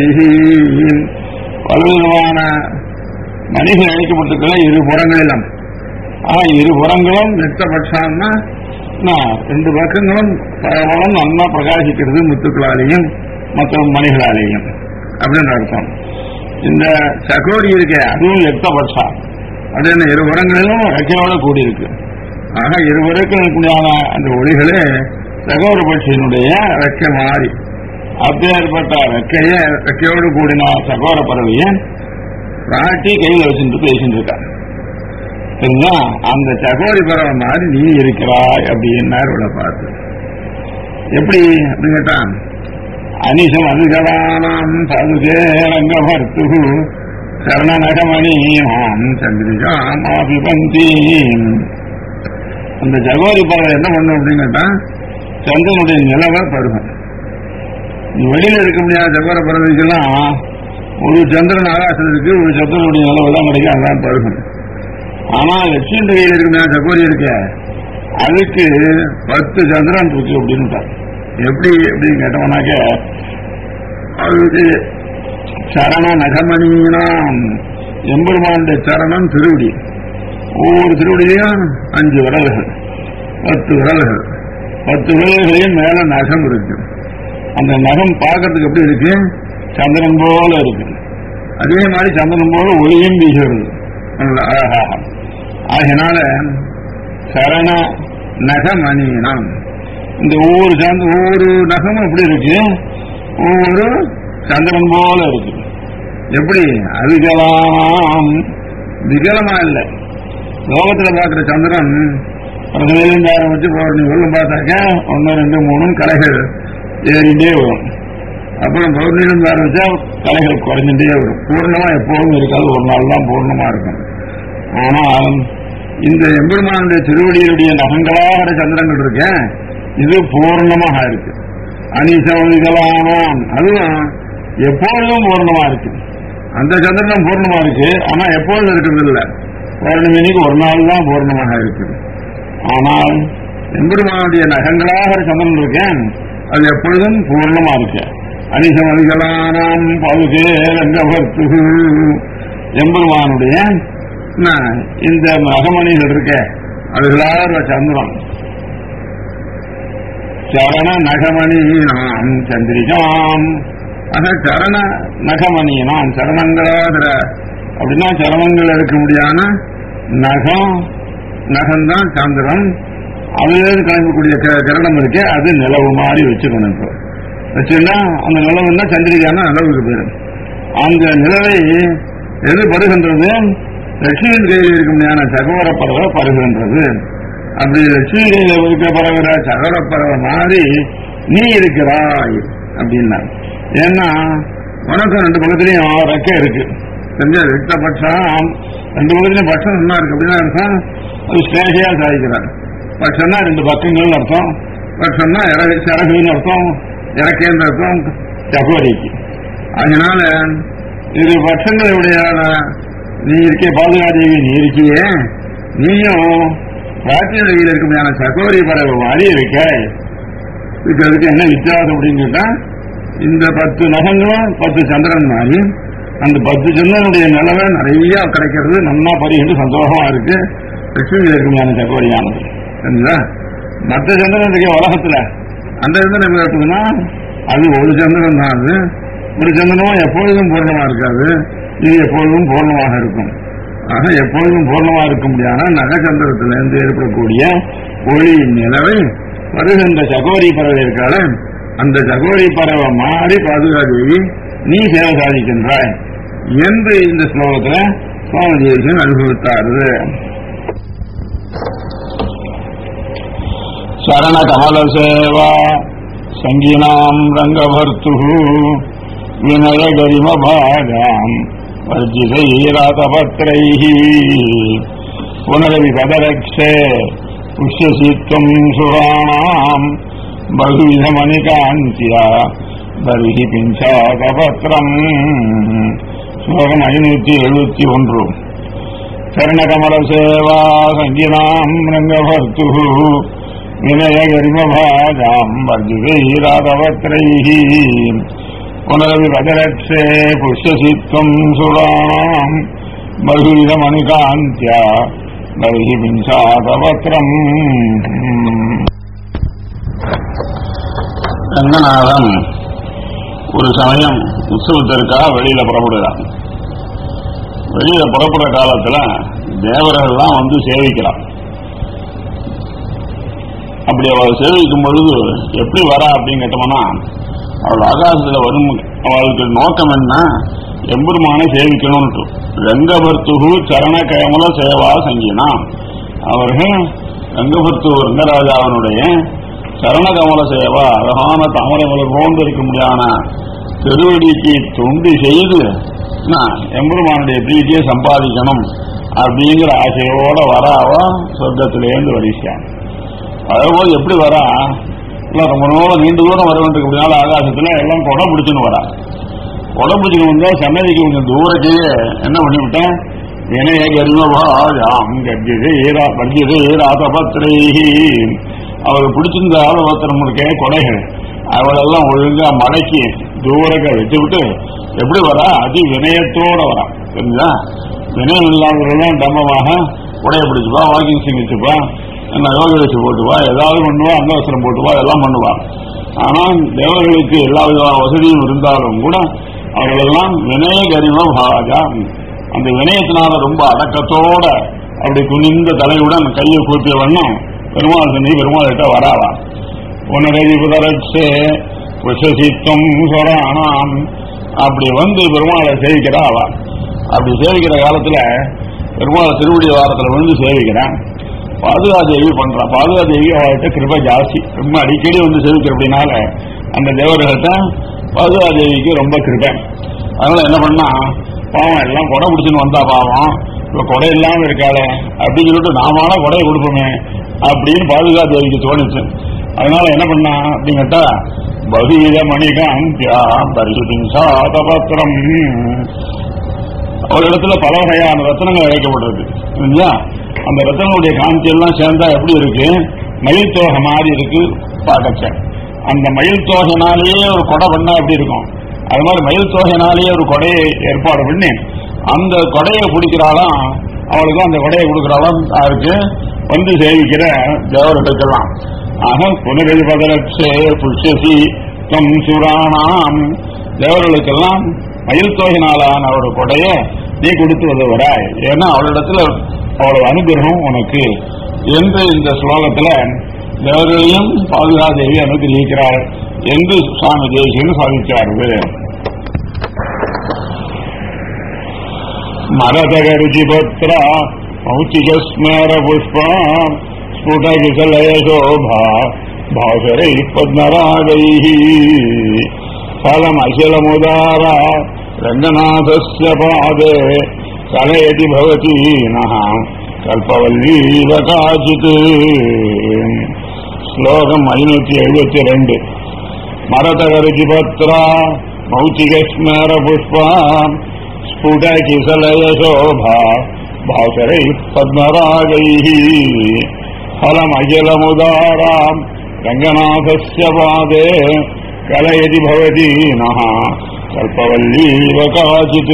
பலவிதமான மனிதன் அழைக்கப்பட்டிருக்கிற இரு புறங்களிலும் ஆனா இரு புறங்களும் எத்தபட்சம்னா நான் ரெண்டு பக்கங்களும் பரவலம் நல்லா பிரகாசிக்கிறது முத்துக்களாலேயும் மற்ற மணிகளாலேயும் அப்படின்னு அர்த்தம் இந்த சகோரி இருக்கே அதுவும் எத்தபட்சம் அப்படின்னு இரு புறங்களிலும் ரெக்கையோட கூடியிருக்கு ஆக இருவருக்கும் அந்த ஒளிகளே சகோதர பட்சியினுடைய ரெக்கை மாறி அப்பேற்பட்ட ரெக்கைய ரெக்கையோடு கூடின சகோதர பறவைய ராட்டி கையில் வச்சுட்டு பேசிட்டு இருக்கா சரிங்களா அந்த சகோதரி பறவை மாதிரி நீ இருக்கிறாய் அப்படின்னாரு இவளை பார்த்து எப்படி அப்படின்னு கேட்டான் அனிஷம் அதுகளானாம் பதுகே ரங்கபர்த்து சரணநகமணியாம் சந்திரிகாம் அபிபந்தி அந்த ஜகோரி பறவை என்ன பண்ணும் அப்படின்னு கேட்டா சந்திரனுடைய நிலவை பருகும் நீ வெளியில இருக்க முடியாத ஜகோர பறவைக்கெல்லாம் ஒரு சந்திரன் ஆகாசம் இருக்கு ஒரு சந்திரனுடைய நிலவு தான் கிடைக்கும் அதான் பருகும் ஆனா லட்சுமி கையில் இருக்க முடியாத ஜகோரி இருக்க அதுக்கு பத்து சந்திரன் இருக்கு அப்படின்னு எப்படி அப்படின்னு கேட்டோம்னாக்க அதுக்கு சரண நகமணினாம் எம்பெருமானுடைய சரணம் திருவடி ஒவ்வொரு திருவடியிலையும் அஞ்சு விரல்கள் பத்து விரல்கள் பத்து விரல்களையும் மேல நகம் இருக்கு அந்த நகம் பார்க்கறதுக்கு எப்படி இருக்கு சந்திரன் போல இருக்கு அதே மாதிரி சந்திரன் போல ஒளியும் வீசுகிறது நல்ல அழகாக ஆகினால சரண நகமணினாம் இந்த ஒவ்வொரு சந்த ஒவ்வொரு நகமும் எப்படி இருக்கு ஒவ்வொரு சந்திரன் போல இருக்கு எப்படி அவிகலாம் விகலமா இல்லை லோகத்துல பாக்குற சந்திரன் பதினேழு ஆரம்பிச்சு பௌர்ணமி வெள்ளம் பார்த்தாக்க ஒன்னு ரெண்டு மூணு கலைகள் ஏறிண்டே வரும் அப்புறம் பௌர்ணமியிலிருந்து ஆரம்பிச்சா கலைகள் குறைஞ்சிட்டே வரும் பூர்ணமா எப்போதும் இருக்காது ஒரு நாள் தான் பூர்ணமா இருக்கும் ஆனால் இந்த எம்பெருமானுடைய திருவடியுடைய நகங்களாக சந்திரங்கள் இருக்கேன் இது பூர்ணமாக இருக்கு அனிசவதிகளானாம் அதுவும் எப்பொழுதும் பூர்ணமா இருக்கு அந்த சந்திரனும் பூர்ணமா இருக்கு ஆனா எப்பொழுதும் இருக்கிறது இல்லை பௌர்ணமிக்கு ஒரு நாள் தான் பூர்ணமாக இருக்கு ஆனால் எம்பெருமானுடைய நகங்களாக ஒரு சந்திரன் இருக்கேன் அது எப்பொழுதும் பூர்ணமா இருக்கு அனிசமதிகளானாம் பழுகே ரங்கபர்த்து எம்பெருமானுடைய என்ன, இந்த நகமணிகள் இருக்க அதுகளாக சந்திரன் சரண நகமணி நாம் சந்திரிகாம் ஆக சரண நகமணி நாம் சரணங்களாகிற அப்படின்னா சரணங்கள் இருக்க முடியாத நகம் நகம்தான் சந்திரன் அதிலிருந்து கிளம்பக்கூடிய க- கிரணம் இருக்கே அது நிலவு மாதிரி வச்சுக்கணும் இப்போ வச்சுன்னா அந்த நிலவுன்னா சந்திரிகான நிலவுக்கு பேரு அந்த நிலவை எது பருகின்றது லட்சுமியின் கையில் இருக்க முடியாத சகோர பறவை பருகின்றது அப்படி லட்சுமி கையில் இருக்க பறவை சகோர பறவை மாதிரி நீ இருக்கிறாய் அப்படின்னா ஏன்னா உனக்கும் ரெண்டு பக்கத்துலயும் ரெக்கை இருக்கு தெரிஞ்சா ரெட்ட பட்சம் ரெண்டு பக்கத்துலயும் பட்சம் என்ன இருக்கு அப்படின்னா அர்த்தம் அது ஸ்டேஷியா சாதிக்கிறார் பட்சம்னா ரெண்டு பக்கங்கள்னு அர்த்தம் பட்சம்னா இறகு சிறகுன்னு அர்த்தம் இறக்கேன்ற அர்த்தம் சகோதரிக்கு அதனால இது பட்சங்களுடைய நீ இருக்கே பாதுகாதேவி நீ இருக்கியே நீயும் பிராச்சீன நதியில் இருக்க முடியாத சகோதரி பறவை மாதிரி இருக்க இருக்கிறதுக்கு என்ன வித்தியாசம் அப்படின்னு கேட்டா இந்த பத்து நகங்களும் பத்து சந்திரன் மாதிரி அந்த பத்து சந்திரனுடைய நிலவை நிறைய கிடைக்கிறது நல்லா பறிகிட்டு சந்தோஷமா இருக்கு லட்சுமியில் இருக்க முடியாத சகோதரியானது சரிங்களா மற்ற சந்திரன் இருக்க உலகத்துல அந்த சந்திரன் எப்படி இருக்குதுன்னா அது ஒரு சந்திரன் தான் அது ஒரு சந்திரனும் எப்பொழுதும் பூர்ணமா இருக்காது இது எப்பொழுதும் பூர்ணமாக இருக்கும் ஆக எப்பொழுதும் பூர்ணமா இருக்க முடியாத நகச்சந்திரத்திலிருந்து ஏற்படக்கூடிய ஒளியின் நிலவை வருகின்ற சகோரி பறவை இருக்கால அந்த சகோரி பறவை மாறி பாதுகாதேவி நீ சேவை சாதிக்கின்றாய் என்று இந்த ஸ்லோகத்துல சுவாமி தேசியன் அனுபவித்தாரு சரண கமல சேவா சங்கீனாம் ரங்கபர்த்து வினய கரிம பாகாம் வர்ஜிதைராதபத்ரை புனரவி பதரக்ஷே புஷ்யசீத்வம் சுராணாம் பகுவிதமணிகாந்தியா தர்ஹி பிஞ்சாதபத்ரம் ஸ்லோகம் ஐநூத்தி எழுபத்தி ஒன்று சரணகமல சேவா சங்கீனாம் ரங்கபர்த்து வினய கரிமபாஜாம் வர்ஜிதைராதபத்ரைः புனரவி பஜரட்சே புஷ்யசித்வம் சுராணாம் பகுவிதமணிகாந்தியா பர்ஹி பிஞ்சாதபத்ரம் ரங்கநாதன் ஒரு சமயம் உற்சவத்திற்காக வெளியில புறப்படுகிறான் வெளியில புறப்படுற காலத்துல தேவர்கள்லாம் வந்து சேவிக்கிறான் அப்படி அவள் சேவிக்கும் பொழுது எப்படி வரா அப்படின்னு கேட்டோம்னா அவள் ஆகாசத்துல வரும் அவளுக்கு நோக்கம் என்ன எம்பெருமானை சேவிக்கணும்னு ரங்கபர்த்துகு சரண கயமல சேவா சங்கினா அவர்கள் ரங்கபர்த்து ரங்கராஜாவினுடைய சரணகமல சேவா அழகான தாமரை மலர் போன்று இருக்க முடியாத திருவடிக்கு தொண்டு செய்து நான் எம்பெருமானுடைய பிரீத்தியை சம்பாதிக்கணும் அப்படிங்கிற ஆசையோட வராவ சொர்க்கத்திலேருந்து வரிசான் அதேபோது எப்படி வரா எல்லாம் ரொம்ப நேரம் நீண்ட தூரம் வர வேண்டியதுனால ஆகாசத்துல எல்லாம் கொடை பிடிச்சுன்னு வரா கொடை பிடிச்சுன்னு வந்தா சன்னதிக்கு கொஞ்சம் தூரத்தையே என்ன பண்ணிவிட்டேன் வினய கர்மபாஜாம் கர்ஜிதே ஈரா கர்ஜிதே ஈராதபத்திரை அவர் பிடிச்சிருந்த ஆலோபத்திரம் இருக்கே கொடைகள் அவளெல்லாம் ஒழுங்கா மடக்கி தூரக்க வச்சு விட்டு எப்படி வரா அதி வினயத்தோட வரா தெரிஞ்சா வினயம் இல்லாதவர்கள் டம்பமாக உடைய பிடிச்சுப்பா வாக்கிங் சிங்கிச்சுப்பா என்ன யோக வச்சு போட்டுவா ஏதாவது பண்ணுவா அங்கவசரம் போட்டுவா எல்லாம் பண்ணுவா ஆனா தேவர்களுக்கு எல்லா விதமான வசதியும் இருந்தாலும் கூட அவர்களெல்லாம் வினய கரிம பாஜா அந்த வினயத்தினால ரொம்ப அடக்கத்தோட அப்படி குனிந்த தலையுடன் கையை கூப்பிய வண்ணம் பெருமாள் சந்தி பெருமாள் கிட்ட வராவா உனரதி புதரட்சே புஷசித்தம் சொரானாம் அப்படி வந்து பெருமாளை சேவிக்கிறா அவ அப்படி சேவிக்கிற காலத்துல பெருமாளை திருவடி வாரத்துல வந்து சேவிக்கிறான் பாதுகாதேவி பண்றான் பாதுகாதேவி அவர்கிட்ட கிருப ஜாஸ்தி ரொம்ப அடிக்கடி வந்து சேவிக்கிற அப்படின்னால அந்த தேவர்கள்ட்ட பாதுகாதேவிக்கு ரொம்ப கிருபை அதனால என்ன பண்ணா பாவம் எல்லாம் கொடை பிடிச்சுன்னு வந்தா பாவம் இப்ப கொடை இல்லாம இருக்காளே அப்படின்னு சொல்லிட்டு நாமான கொடையை கொடுப்போமே அப்படின்னு பாதுகாதேவிக்கு தோணுச்சு அதனால என்ன பண்ணா அப்படின்னு கேட்டா பகீத மணிகாந்தியா பரிசுதின் சாதபத்திரம் ஒரு இடத்துல பல வகையான ரத்தனங்கள் அழைக்கப்பட்டிருக்கு இல்லையா அந்த ரத்தனங்களுடைய காந்தி எல்லாம் சேர்ந்தா எப்படி இருக்கு மயில் தோகை மாதிரி இருக்கு பார்க்கச்ச அந்த மயில் தோகைனாலேயே ஒரு கொடை பண்ணா எப்படி இருக்கும் அது மாதிரி மயில் தோகைனாலேயே ஒரு கொடையை ஏற்பாடு பண்ணி அந்த கொடையை பிடிக்கிறாளாம் அவளுக்கு அந்த கொடையை கொடுக்கிறாளாம் யாருக்கு வந்து சேவிக்கிற தேவர்களுக்கெல்லாம் ஆக புனரதி பதலட்சே புஷ்யசி தம் சுராணாம் தேவர்களுக்கெல்லாம் மயில் தோகினாலான ஒரு கொடையை நீ கொடுத்து உதவுறாய் ஏன்னா அவளிடத்துல அவளோட அனுகிரகம் உனக்கு என்று இந்த ஸ்லோகத்துல தேவர்களையும் பாதுகாதேவி அனுகிரகிக்கிறார் என்று சுவாமி தேசியன் சாதிக்கிறார்கள் மரதகருச்சிபத்ர மௌச்சிகஸ்மர புஷ்பா ஸ்புடகிசலய சோபா பாசரை பத்மராகை फलम् अखिलमुदारा रङ्गनाथस्य पादे कलयति भवती नः கல்பவல்லீவ காச்சித்து ஸ்லோகம் ஐநூத்தி எழுபத்தி ரெண்டு மரதகருதி பத்ரா மௌச்சிக ஸ்மர புஷ்பா ஸ்புட கிசலய சோபா பாசரை பத்மராகை फलम् अखिलमुदाराम् रङ्गनाथस्य पादे कलयति भवती नः कल्पवल्लीव काचित्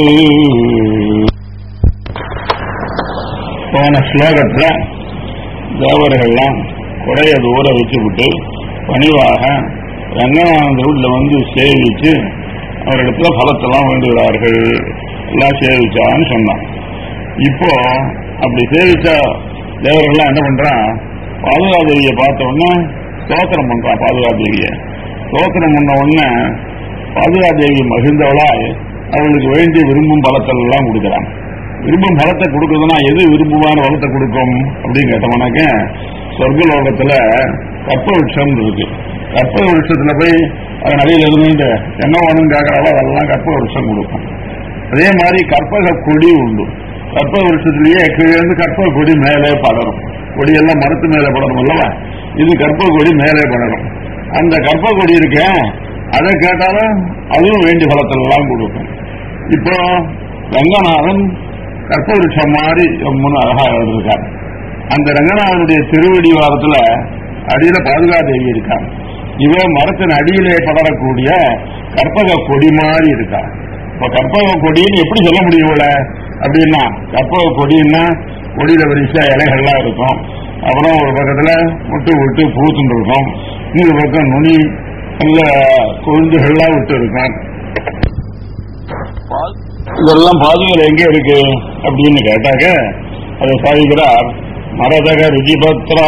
போன ஸ்லோகத்துல தேவர்கள்லாம் குறைய தூர வச்சுவிட்டு பணிவாக ரங்கநாதன் உள்ள வந்து சேவிச்சு அவரிடத்துல பலத்தெல்லாம் வேண்டுகிறார்கள் எல்லாம் சேவிச்சான்னு சொன்னான் இப்போ அப்படி சேவிச்சா தேவர்கள்லாம் என்ன பண்றான் பாதுகாதேவியை பார்த்த உடனே ஸ்தோத்திரம் பண்றான் பாதுகாதேவியை ஸ்தோத்திரம் பண்ண உடனே பாதுகாதேவி மகிழ்ந்தவளாய் அவளுக்கு வேண்டிய விரும்பும் பலத்தல் எல்லாம் கொடுக்குறான் விரும்பும் பலத்தை கொடுக்குறதுனா எது விரும்புமான பலத்தை கொடுக்கும் அப்படின்னு கேட்டோம்னாக்க சொர்க்க லோகத்துல கற்ப விருட்சம் இருக்கு கற்ப விருட்சத்துல போய் அது நடுவில் இருந்துட்டு என்ன வேணும்னு கேட்கறாலோ அதெல்லாம் கற்ப விருட்சம் கொடுக்கும் அதே மாதிரி கற்பக கொடி உண்டு கற்பக விருட்சத்திலேயே கீழே இருந்து கற்பக கொடி மேலே படரும் கொடியெல்லாம் மரத்து மேலே படரும் அல்லவா இது கற்பக கொடி மேலே படரும் அந்த கற்பக கொடி இருக்க அதை கேட்டாலும் அதுவும் வேண்டிய பலத்தெல்லாம் கொடுக்கும் இப்போ ரங்கநாதன் கற்பவருஷம் மாதிரி ரொம்ப அழகா எழுதியிருக்கார் அந்த ரங்கநாதனுடைய திருவடி வாரத்துல அடியில பாதுகாதேவி இருக்காங்க இவ மரத்தின் அடியிலே படரக்கூடிய கற்பக கொடி மாதிரி இருக்கா இப்ப கற்பக கொடின்னு எப்படி சொல்ல முடியும் இவள அப்படின்னா கற்பக கொடின்னா கொடியில வரிசை இலைகள்லாம் இருக்கும் அப்புறம் ஒரு பக்கத்துல முட்டு விட்டு பூத்துட்டு இருக்கும் இன்னொரு பக்கம் நுனி நல்ல கொழுந்துகள்லாம் விட்டு இருக்கும் இதெல்லாம் பாதுகள் எங்க இருக்கு அப்படின்னு கேட்டாக்க அதை சாதிக்கிறார் மரதக ருஜிபத்ரா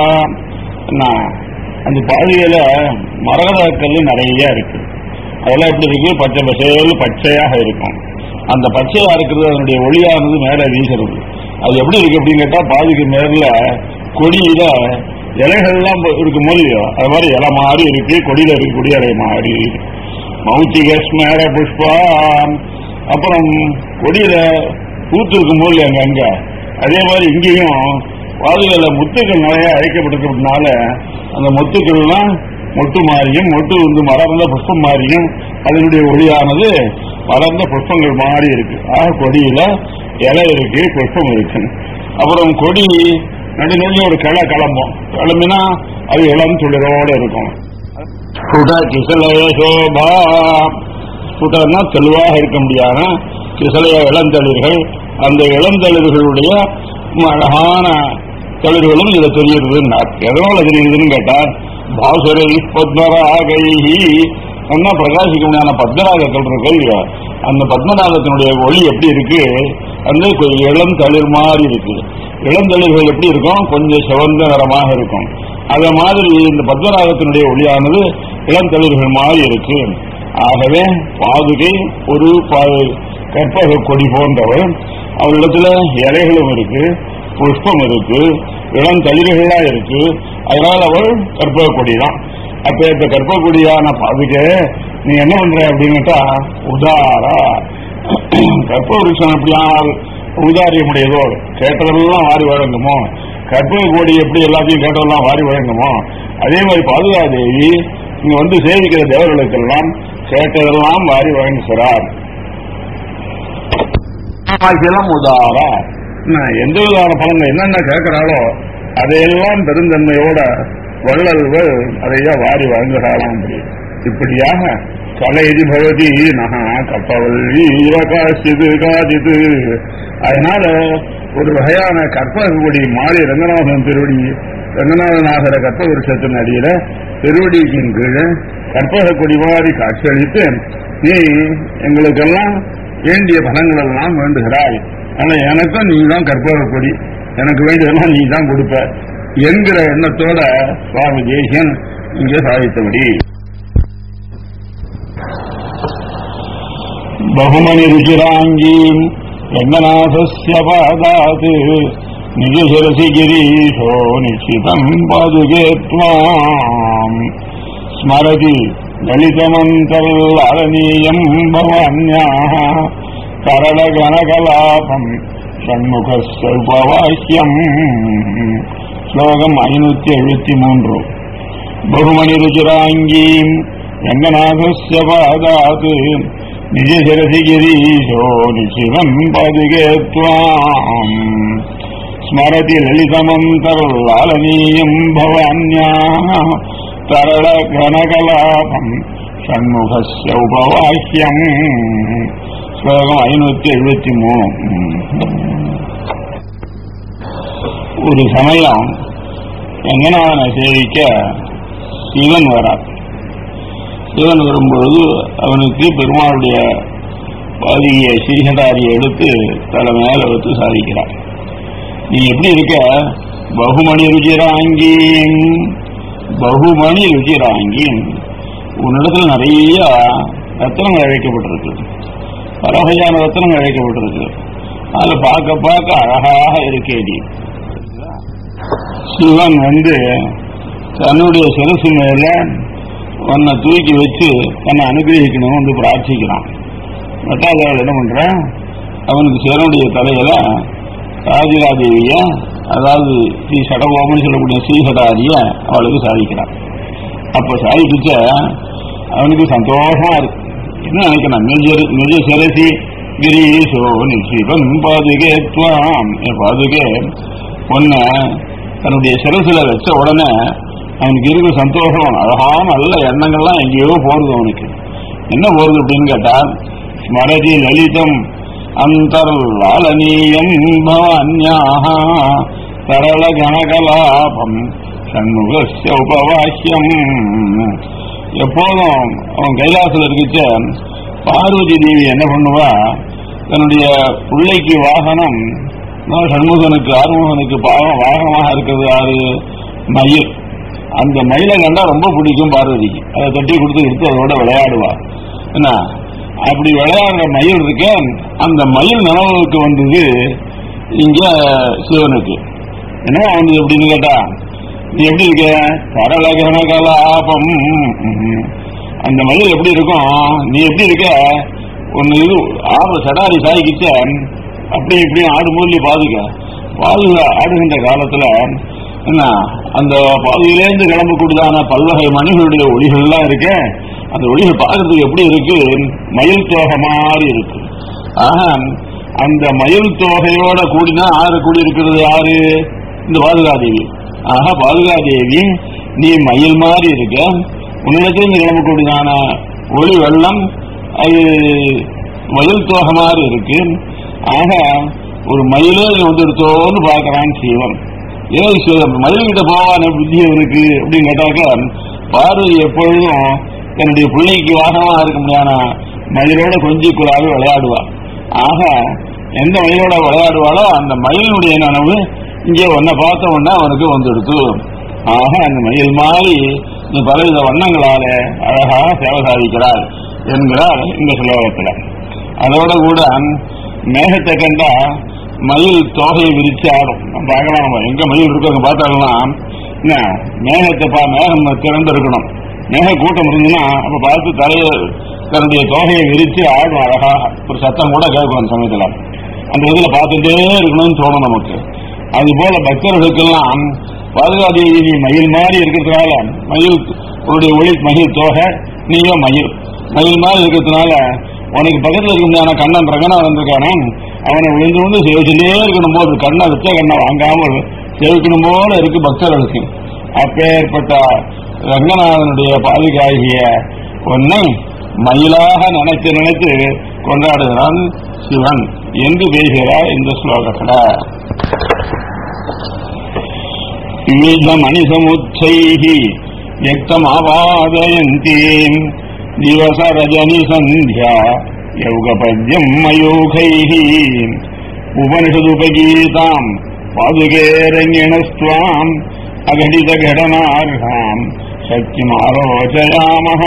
என்ன, அந்த பாதுகையில மரதக்கல் நிறைய இருக்கு அதெல்லாம் எப்படி இருக்கு பச்சை பசேல் பச்சையாக இருக்கும் அந்த பச்சையா இருக்கிறது அதனுடைய ஒளியானது மேல வீசுறது அது எப்படி இருக்கு அப்படின்னு கேட்டா பாதுகை மேல கொடியில இலைகள்லாம் இருக்கும் இல்லையோ அது மாதிரி இலை மாதிரி இருக்கு கொடியில இருக்கு கொடி இலை மாதிரி மௌத்திக ஸ்மேர புஷ்பம் அப்புறம் கொடியில பூத்து இருக்கும் போது அங்க அங்க அதே மாதிரி இங்கேயும் பாதுகால முத்துக்கள் நிறைய அழைக்கப்பட்டிருக்கிறதுனால அந்த முத்துக்கள்லாம் மொட்டு மாறியும் மொட்டு வந்து மலர்ந்த புஷ்பம் மாறியும் அதனுடைய ஒளியானது மலர்ந்த புஷ்பங்கள் மாறி இருக்கு ஆக கொடியில இலை இருக்கு புஷ்பம் இருக்கு அப்புறம் கொடி நடுநடுல ஒரு களை கிளம்பும் கிளம்பினா அது இளம் துளிரோட இருக்கும் ஸ்புட கிசலய சோபா ஸ்புடன்னா தெளிவாக இருக்க முடியாத கிசலய இளந்தளிர்கள் அந்த இளந்தளிர்களுடைய அழகான தளிர்களும் இதுல தெரியுதுன்னா எதனால தெரியுதுன்னு கேட்டா பாசுரை பத்மராகைஹி நல்லா பிரகாசிக்க முடியாத பத்மராகங்கள் இருக்கு இல்லையா அந்த பத்மநாகத்தினுடைய ஒளி எப்படி இருக்கு வந்து கொ- இளம் தளிர் மாதிரி இருக்கு இளந்தளிர்கள் எப்படி இருக்கும் கொஞ்சம் சிவந்த நிறமாக இருக்கும் அத மாதிரி இந்த பத்மநாகத்தினுடைய ஒளியானது இளந்தளிர்கள் மாதிரி இருக்கு ஆகவே பாதுகை ஒரு பா- கற்பக கொடி போன்றவர் அவரிடத்துல இலைகளும் இருக்கு புஷ்பம் இருக்கு இளம் தளிர்களா இருக்கு அதனால அவள் கற்பக கொடி தான் அப்ப இந்த கற்பக கொடியான பாதுகை நீ என்ன பண்ற அப்படின்னுட்டா உதாரா கற்பக விருஷம் எப்படியானால் உதாரியமுடையதோ கேட்டதெல்லாம் வாரி வழங்குமோ கற்பக கோடி எப்படி எல்லாத்தையும் கேட்டதெல்லாம் வாரி வழங்குமோ அதே மாதிரி பாதுகாதேவி இங்க வந்து சேவிக்கிற தேவர்களுக்கெல்லாம் கேட்டதெல்லாம் வாரி வழங்குகிறார் ஆகியெல்லாம் உதாரா என்ன, எந்த விதமான பலன்கள் என்னென்ன கேட்கிறாளோ அதையெல்லாம் பெருந்தன்மையோட வள்ளல்கள் அதையா வாரி வழங்குகிறாளாம் அப்படி இப்படியாக கலைதி பவதி நகா கப்பவல்லி காசிது காதிது அதனால ஒரு வகையான கற்பகக்குடி மாறி ரங்கநாதன் திருவடி ரங்கநாதநாதர கற்ப விருஷத்தின் அடியில திருவடியின் கீழே கற்பக கொடி மாறி காட்சியளித்து நீ எங்களுக்கெல்லாம் வேண்டிய பலங்கள் எல்லாம் வேண்டுகிறாய் ஆனா எனக்கும் நீ தான் கற்பக கொடி எனக்கு வேண்டியதெல்லாம் நீ தான் கொடுப்ப என்கிற எண்ணத்தோட சுவாமி தேசியன் இங்கே சாதித்தபடி பகுமணி ருச்சிராங்கீம் ரங்கநாதஸ்ய பாதாத் நிஜசிரசி கிரீஷோ நிச்சிதம் பாதுகே த்வாம் ஸ்மரதி லலிதமந்தர்லாலனீயம் பவான்யாः கரளகனகலாபம் ஷண்முகஸ்ய உபவாக்கியம் ஸ்லோகம் ஐநூத்தி எழுபத்தி மூன்று பகுமணி ருச்சிராங்கீம் ரங்கநாதஸ்ய பாதாத் நிஜசிரசி கிரீஷோ நிசிவம் பதுகே त्वाम् ஸ்மரதி லலிதமந்தர்லாலனீயம் பவான்யாः தரளகனகலாபம் ஷண்முகஸ்ய உபவாக்கியம் ஸ்லோகம் ஐநூத்தி எழுபத்தி மூணு ஒரு சமயம் ரங்கநாதனை சேவிக்க சிவன் வரார் சிவன் வரும்பொழுது அவனுக்கு பெருமாளுடைய பாதிய சீகதாரியை எடுத்து தலை மேல வச்சு சாதிக்கிறார் நீ எப்படி இருக்க பகுமணி ருச்சிராங்கீம் பகுமணி ருச்சிராங்கீம் உன்னிடத்துல நிறைய ரத்தனங்கள் அழைக்கப்பட்டிருக்கு பல வகையான ரத்தனங்கள் அழைக்கப்பட்டிருக்கு அதுல பார்க்க பார்க்க அழகாக இருக்கே நீ சிவன் வந்து தன்னுடைய சிரசு மேல உன்னை தூக்கி வச்சு தன்னை அனுகிரகிக்கணும் வந்து பிரார்த்திக்கிறான் மட்டாதாள் என்ன பண்றான் அவனுக்கு சிவனுடைய தலையில ராஜிராதேவிய அதாவது ஸ்ரீ சடகோமன் சொல்லக்கூடிய ஸ்ரீசடாரிய அவளுக்கு சாதிக்கிறான் அப்ப சாதிக்கிச்ச அவனுக்கு சந்தோஷமா இருக்கு என்ன நினைக்கிறான் நிஜ நிஜ சிரசி கிரீஷோ நிஷிபம் பாதுகே துவாம் என் பாதுகே பொண்ண தன்னுடைய சிரசுல வச்ச உடனே அவனுக்கு இருக்க சந்தோஷம் அழகான நல்ல எண்ணங்கள்லாம் எங்கேயோ போறது அவனுக்கு என்ன போறது அப்படின்னு கேட்டா ஸ்மரதி லலிதம் அந்தர்லாலனீயம் பவான்யாக சரள கனகலாபம் சண்முகஸ்ய உபவாக்கியம் எப்போதும் அவன் கைலாசத்தில் இருக்கிச்ச பார்வதி தேவி என்ன பண்ணுவா தன்னுடைய பிள்ளைக்கு வாகனம் நான் சண்முகனுக்கு ஆறுமுகனுக்கு பாவம் வாகனமாக இருக்கிறது யாரு மயில் அந்த மயிலை கண்டா ரொம்ப பிடிக்கும் பார்வதிக்கு அதை தட்டி கொடுத்து எடுத்து அதோட விளையாடுவா என்ன அப்படி விளையாடுற மயில் இருக்க அந்த மயில் நினைவுக்கு வந்தது இங்க சிவனுக்கு என்ன வந்தது அப்படின்னு கேட்டா நீ எப்படி இருக்க சரளகன கலாபம் அந்த மயில் எப்படி இருக்கும் நீ எப்படி இருக்க ஒன்னு இது ஆறு சடாரி சாய்க்கிச்ச அப்படி இப்படி ஆடு மூலி பாதுக பாதுக ஆடுகின்ற காலத்துல என்ன அந்த பாதுகிலேருந்து கிளம்பக்கூடியதான பல்வகை மணிகளுடைய ஒளிகள்லாம் இருக்க அந்த ஒளிகள் பார்க்கறதுக்கு எப்படி இருக்கு மயில் தோகை மாதிரி இருக்கு ஆக அந்த மயில் தோகையோட கூடினா ஆறு கூடி இருக்கிறது யாரு இந்த பாதுகாதேவி ஆக பாதுகாதேவி நீ மயில் மாதிரி இருக்க உன்னிடத்திலிருந்து கிளம்பக்கூடியதான ஒளி வெள்ளம் அது மயில் தோகை மாதிரி இருக்கு ஆக ஒரு மயிலே வந்துடுத்தோன்னு பார்க்கறான் சிவன் ஏன் சிவன் மயில்கிட்ட போவான புத்தி இருக்கு அப்படின்னு கேட்டாக்க பார்வதி எப்பொழுதும் தன்னுடைய பிள்ளைக்கு வாகனமா இருக்க முடியாத மயிலோட கொஞ்சி குழாவி விளையாடுவா ஆக எந்த மயிலோட விளையாடுவாளோ அந்த மயிலினுடைய நனவு இங்கே உன்னை பார்த்த உடனே அவனுக்கு வந்துடுத்து ஆக அந்த மயில் மாதிரி நீ பலவித வண்ணங்களால அழகாக சேவை சாதிக்கிறாள் என்கிறார் இந்த ஸ்லோகத்துல அதோட கூட மேகத்தை கண்டா மயில் தோகையை விரிச்சு ஆடும் நம்ம பார்க்கலாம் நம்ம எங்க மயில் இருக்கோ அங்க பார்த்தாலும் என்ன மேகத்தை பா மேகம் திறந்து இருக்கணும் மேக கூட்டம் இருந்ததுன்னா அப்ப பார்த்து தலைய தன்னுடைய தோகையை விரிச்சு ஆடும் அழகா ஒரு சத்தம் கூட கேட்கும் அந்த சமயத்துல அந்த இதுல பார்த்துட்டே இருக்கணும்னு தோணும் நமக்கு அது போல பக்தர்களுக்கெல்லாம் பாதுகாதேவி நீ மயில் மாதிரி இருக்கிறதுனால மயில் உன்னுடைய ஒளி மயில் தோகை நீயும் மயில் மயில் மாதிரி இருக்கிறதுனால உனக்கு பக்கத்துல இருக்கிற கண்ணன் ரகனா வந்திருக்கானே அவனை விழுந்து விழுந்து சேவிச்சுட்டே இருக்கணும் போது கண்ணை வச்ச கண்ணை வாங்காமல் சேவிக்கணும் போல இருக்கு பக்தர்களுக்கு அப்பேற்பட்ட ரங்கநாதனுடைய பாதுகாகிய உன்னை மயிலாக நினைத்து நினைத்து கொண்டாடுகிறான் சிவன் என்று பேசுகிறார் இந்த ஸ்லோகத்துல விவித மணிசமுச்சைஹி யக்தமாவாதயந்தீம் திவச ரஜனி சந்தியா யௌகபத்யம் மயூகைः உபனிஷதுபகீதாம் பாதுகேரங்கிணஸ்துவாம் அகடித கடனார்ஹாம் சக்திமாலோச்சயாமஹ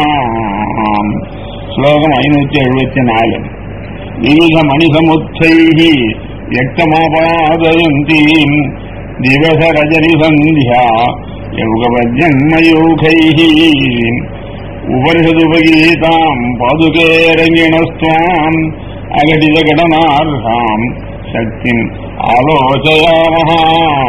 ஸ்லோகம் ஐநூத்தி எழுபத்தி நாலு விவித மணிசமுச்சைஹி யக்தமாபாதயந்தீம் திவச ரஜனி சந்தியா யௌகபத்யன்மயூகைः உபனிஷதுபகீதாம் பாதுகே ரங்கிணஸ்துவாம் அகடித கடனார்ஹாம் சக்திம் ஆலோசயாமஹா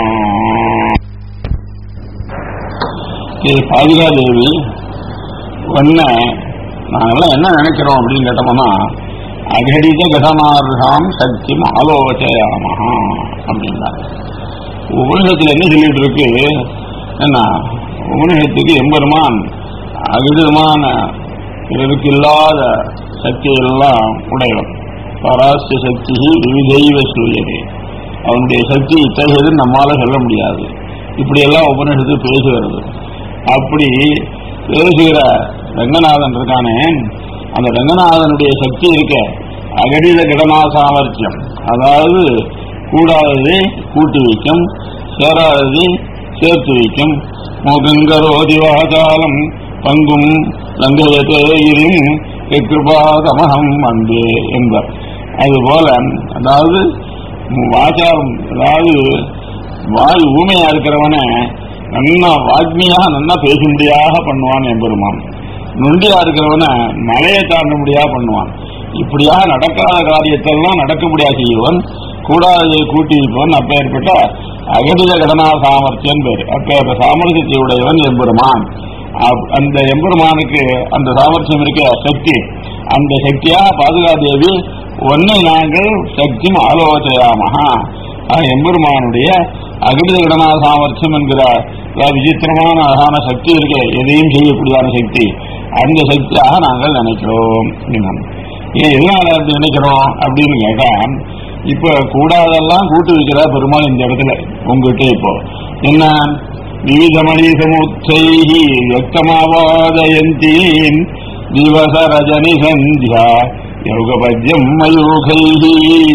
இது பாதுகாதேவி ஒன்ன நாங்கெல்லாம் என்ன நினைக்கிறோம் அப்படின்னு கேட்டோம்னா அகடித கடனார்ஹாம் சக்திம் ஆலோசயாமஹா அப்படின்னாங்க உபனிஷத்துல என்ன சொல்லிட்டு இருக்கு என்ன உபனிஷத்துக்கு எம்பெருமான் அகிதமான பிறருக்கு இல்லாத சக்தியெல்லாம் உடையவன் பராசிய சக்தி விவிதைவ சூரியனே அவனுடைய சக்தி இத்தகையது நம்மால சொல்ல முடியாது இப்படியெல்லாம் உபனிஷத்து பேசுகிறது அப்படி பேசுகிற ரங்கநாதன் இருக்கானே அந்த ரங்கநாதனுடைய சக்தி இருக்க அகடித கடனா சாமர்த்தியம் அதாவது கூடாததை கூட்டி வைக்கும் சேராததை சேர்த்து வைக்கும் முகங்கரோதி வாசாலம் பங்கும் லங்கயத்தேயிரும் கிருபாதமகம் அன்பே என்பர் அதுபோல அதாவது வாசாரம் அதாவது வாய் ஊமையா இருக்கிறவன நன்னா வாக்மியாக நன்னா பேசும்படியாக பண்ணுவான் எம்பெருமான் நொண்டியா இருக்கிறவன மலையை தாண்டும்படியாக பண்ணுவான் இப்படியாக நடக்காத காரியத்தெல்லாம் நடக்க முடியாது செய்வன் கூடாததை கூட்டி வைப்பவன் அப்பேற்பட்ட அகடித கடனா சாமர்த்தியம் பேர் அப்பேற்பட்ட சாமர்த்தியத்தை உடையவன் எம்பெருமான் அப்- அந்த எம்பெருமானுக்கு அந்த சாமர்த்தியம் இருக்க சக்தி அந்த சக்தியா பாதுகாதேவி ஒன்னை நாங்கள் சக்தி ஆலோசயாமஹா ஆக எம்பெருமானுடைய அகில கடனா சாமர்த்தியம் என்கிற அதாவது விசித்திரமான அழகான சக்தி இருக்க எதையும் செய்யக்கூடியதான சக்தி அந்த சக்தியாக நாங்கள் நினைக்கிறோம் அப்படின்னாங்க. ஏன் எதனால அப்படி நினைக்கிறோம் அப்படின்னு கேட்டா இப்ப கூடாதெல்லாம் கூட்டு வைக்கிறா பெருமாள் இந்த இடத்துல உங்ககிட்ட இப்போ என்ன விவிதமணி சமுச்சைஹி வியக்தமாவாதயந்தீன் திவச ரஜனி சந்தியா யோகபத்யம் மயூகைஹி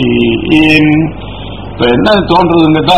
இப்ப என்ன தோன்றதுன்னு கேட்டா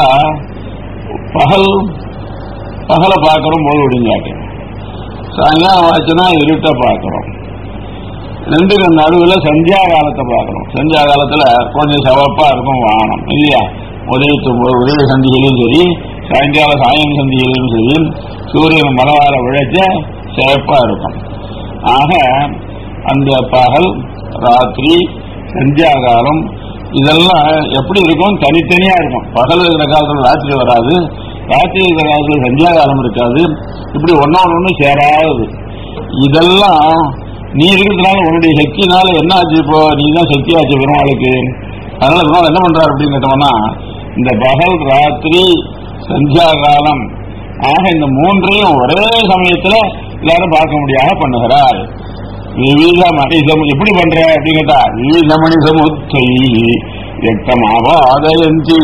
பகல் பகலை பார்க்கறோம் போது விடிஞ்சாட்டு சாயங்காலம் ஆச்சுன்னா இருட்ட பார்க்கறோம் ரெண்டுக்கு நடுவில் சந்தியா காலத்தை பார்க்கறோம் சந்தியா காலத்துல கொஞ்சம் சிவப்பா இருக்கும் வானம் இல்லையா உதயத்தும் போது உதய சந்தியிலும் சரி சாயங்கால சாயம் சந்தியிலும் சரி சூரியன் மலவார விழைச்ச சிவப்பா இருக்கும் ஆக அந்த பகல் ராத்திரி சந்தியா காலம் இதெல்லாம் எப்படி இருக்கும் தனித்தனியா இருக்கும் பகல் இருக்கிற காலத்துல ராத்திரி வராது ராத்திரி இருக்கிற காலத்துல சந்தியா காலம் இருக்காது இப்படி ஒன்னோட ஒண்ணு சேராது இதெல்லாம் நீ இருக்கிறதுனால உன்னுடைய சக்தினால என்ன ஆச்சு இப்போ நீ தான் சக்தி ஆச்சு பெருமாளுக்கு அதனால பெருமாள் என்ன பண்றாரு அப்படின்னு கேட்டோம்னா இந்த பகல் ராத்திரி சந்தியா காலம் ஆக இந்த மூன்றையும் ஒரே சமயத்துல எல்லாரும் பார்க்க முடியாத பண்ணுகிறார் விவித மனிதம் எப்படி பண்ற அப்படின்னு கேட்டா விவித மனிதமுத்தை வியக்தமாவாதயந்தி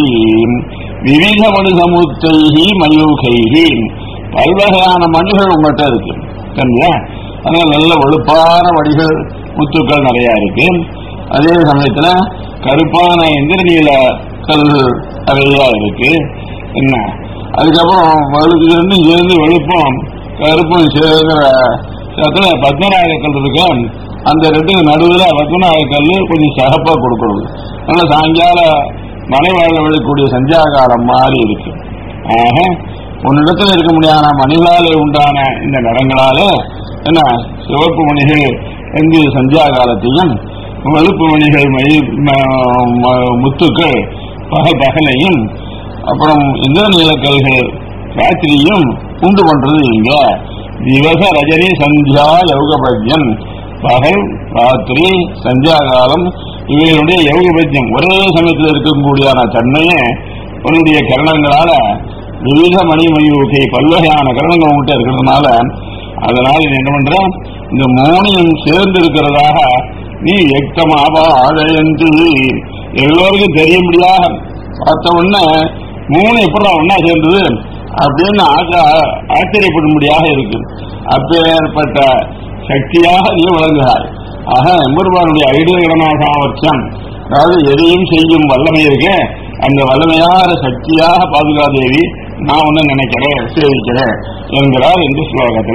விவித மனிதமுத்தை மயூகைஹி பல்வகையான மணிகள் உங்கள்கிட்ட இருக்கு சரியா அதனால நல்ல வெளுப்பான வடிகள் முத்துக்கள் நிறைய இருக்கு அதே சமயத்துல கருப்பான எந்திரநீல கல் நிறைய இருக்கு என்ன அதுக்கப்புறம் வலுக்கு இருந்து இருந்து வெளுப்பும் கருப்பும் சேர்க்கிற இடத்துல பத்மநாயக கல் இருக்கு அந்த ரெண்டுக்கு நடுவில் பத்மநாயக கல் கொஞ்சம் சகப்பா கொடுக்கறது அதனால சாயங்கால மலைவாழ விழக்கூடிய சந்தியாகாலம் மாதிரி இருக்கு ஆக உன்னிடத்தில் இருக்க முடியாத மணிகளாலே உண்டான இந்த நிறங்களால என்ன சிவப்பு மணிகள் எங்கு சந்தியா காலத்தையும் வெளுப்பு மணிகள் மயில் ம- ம- முத்துக்கள் பகல் பகலையும் அப்புறம் இந்திர நீலக்கல்கள் ராத்திரியும் உண்டு பண்றது இங்க திவச ரஜினி சந்தியா யோகபத்யம் பகல் ராத்திரி சந்தியா காலம் இவைகளுடைய யோகபத்யம் ஒரே சமயத்தில் இருக்கக்கூடியதான தன்மையை உன்னுடைய கரணங்களால விவித மணிமயூகை பல்வகையான கரணங்கள் உங்கள்கிட்ட இருக்கிறதுனால அதனால நீ என்ன பண்ற இந்த மூணையும் சேர்ந்து இருக்கிறதாக நீ எக்தமாவா ஆதயந்து எல்லோருக்கும் தெரியும்படியாக பார்த்த உடனே மூணு எப்படி ஒன்னா சேர்ந்தது அப்படின்னு ஆச்சா- ஆச்சரியப்படும்படியாக இருக்கு அப்பேற்பட்ட சக்தியாக நீ விளங்குகிறாய் ஆக எம்பெருமானுடைய ஐடியகரமா சாமர்த்தியம் அதாவது எதையும் செய்யும் வல்லமை இருக்கு அந்த வல்லமையான சக்தியாக பாதுகாதேவி நான் ஒண்ணு நினைக்கிறேன் சேவிக்கிறேன் என்கிறார் இந்த ஸ்லோகத்துல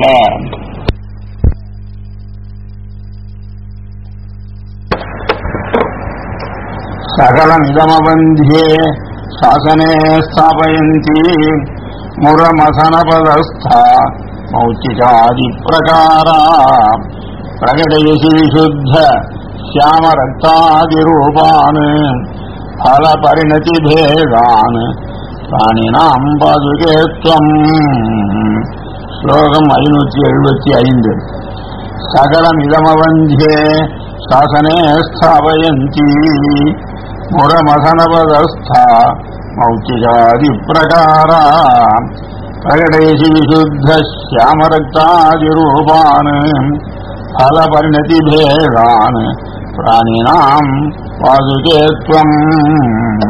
சகலமிதமவந்தியே சாசனே ஸ்தாபயந்தி முரமசனபதஸ்தா मौक्तिकादि प्रकारा प्रकटयसि विशुद्ध श्यामरक्तादिरूपान् फलपरिणतिभेदान् प्राणिनाम् पादुके त्वम् श्लोकम् ऐनूति एഴുபத்தி ஐந்து सकलमिदमवन्ध्ये शासने स्थापयन्ति मुरमसनपदस्था मौक्तिकादिप्रकारा प्रकटयसि विशुद्धश्यामरक्तादिरूपान् फलपरिणतिभेदान् प्राणिनाम् पादुके त्वम्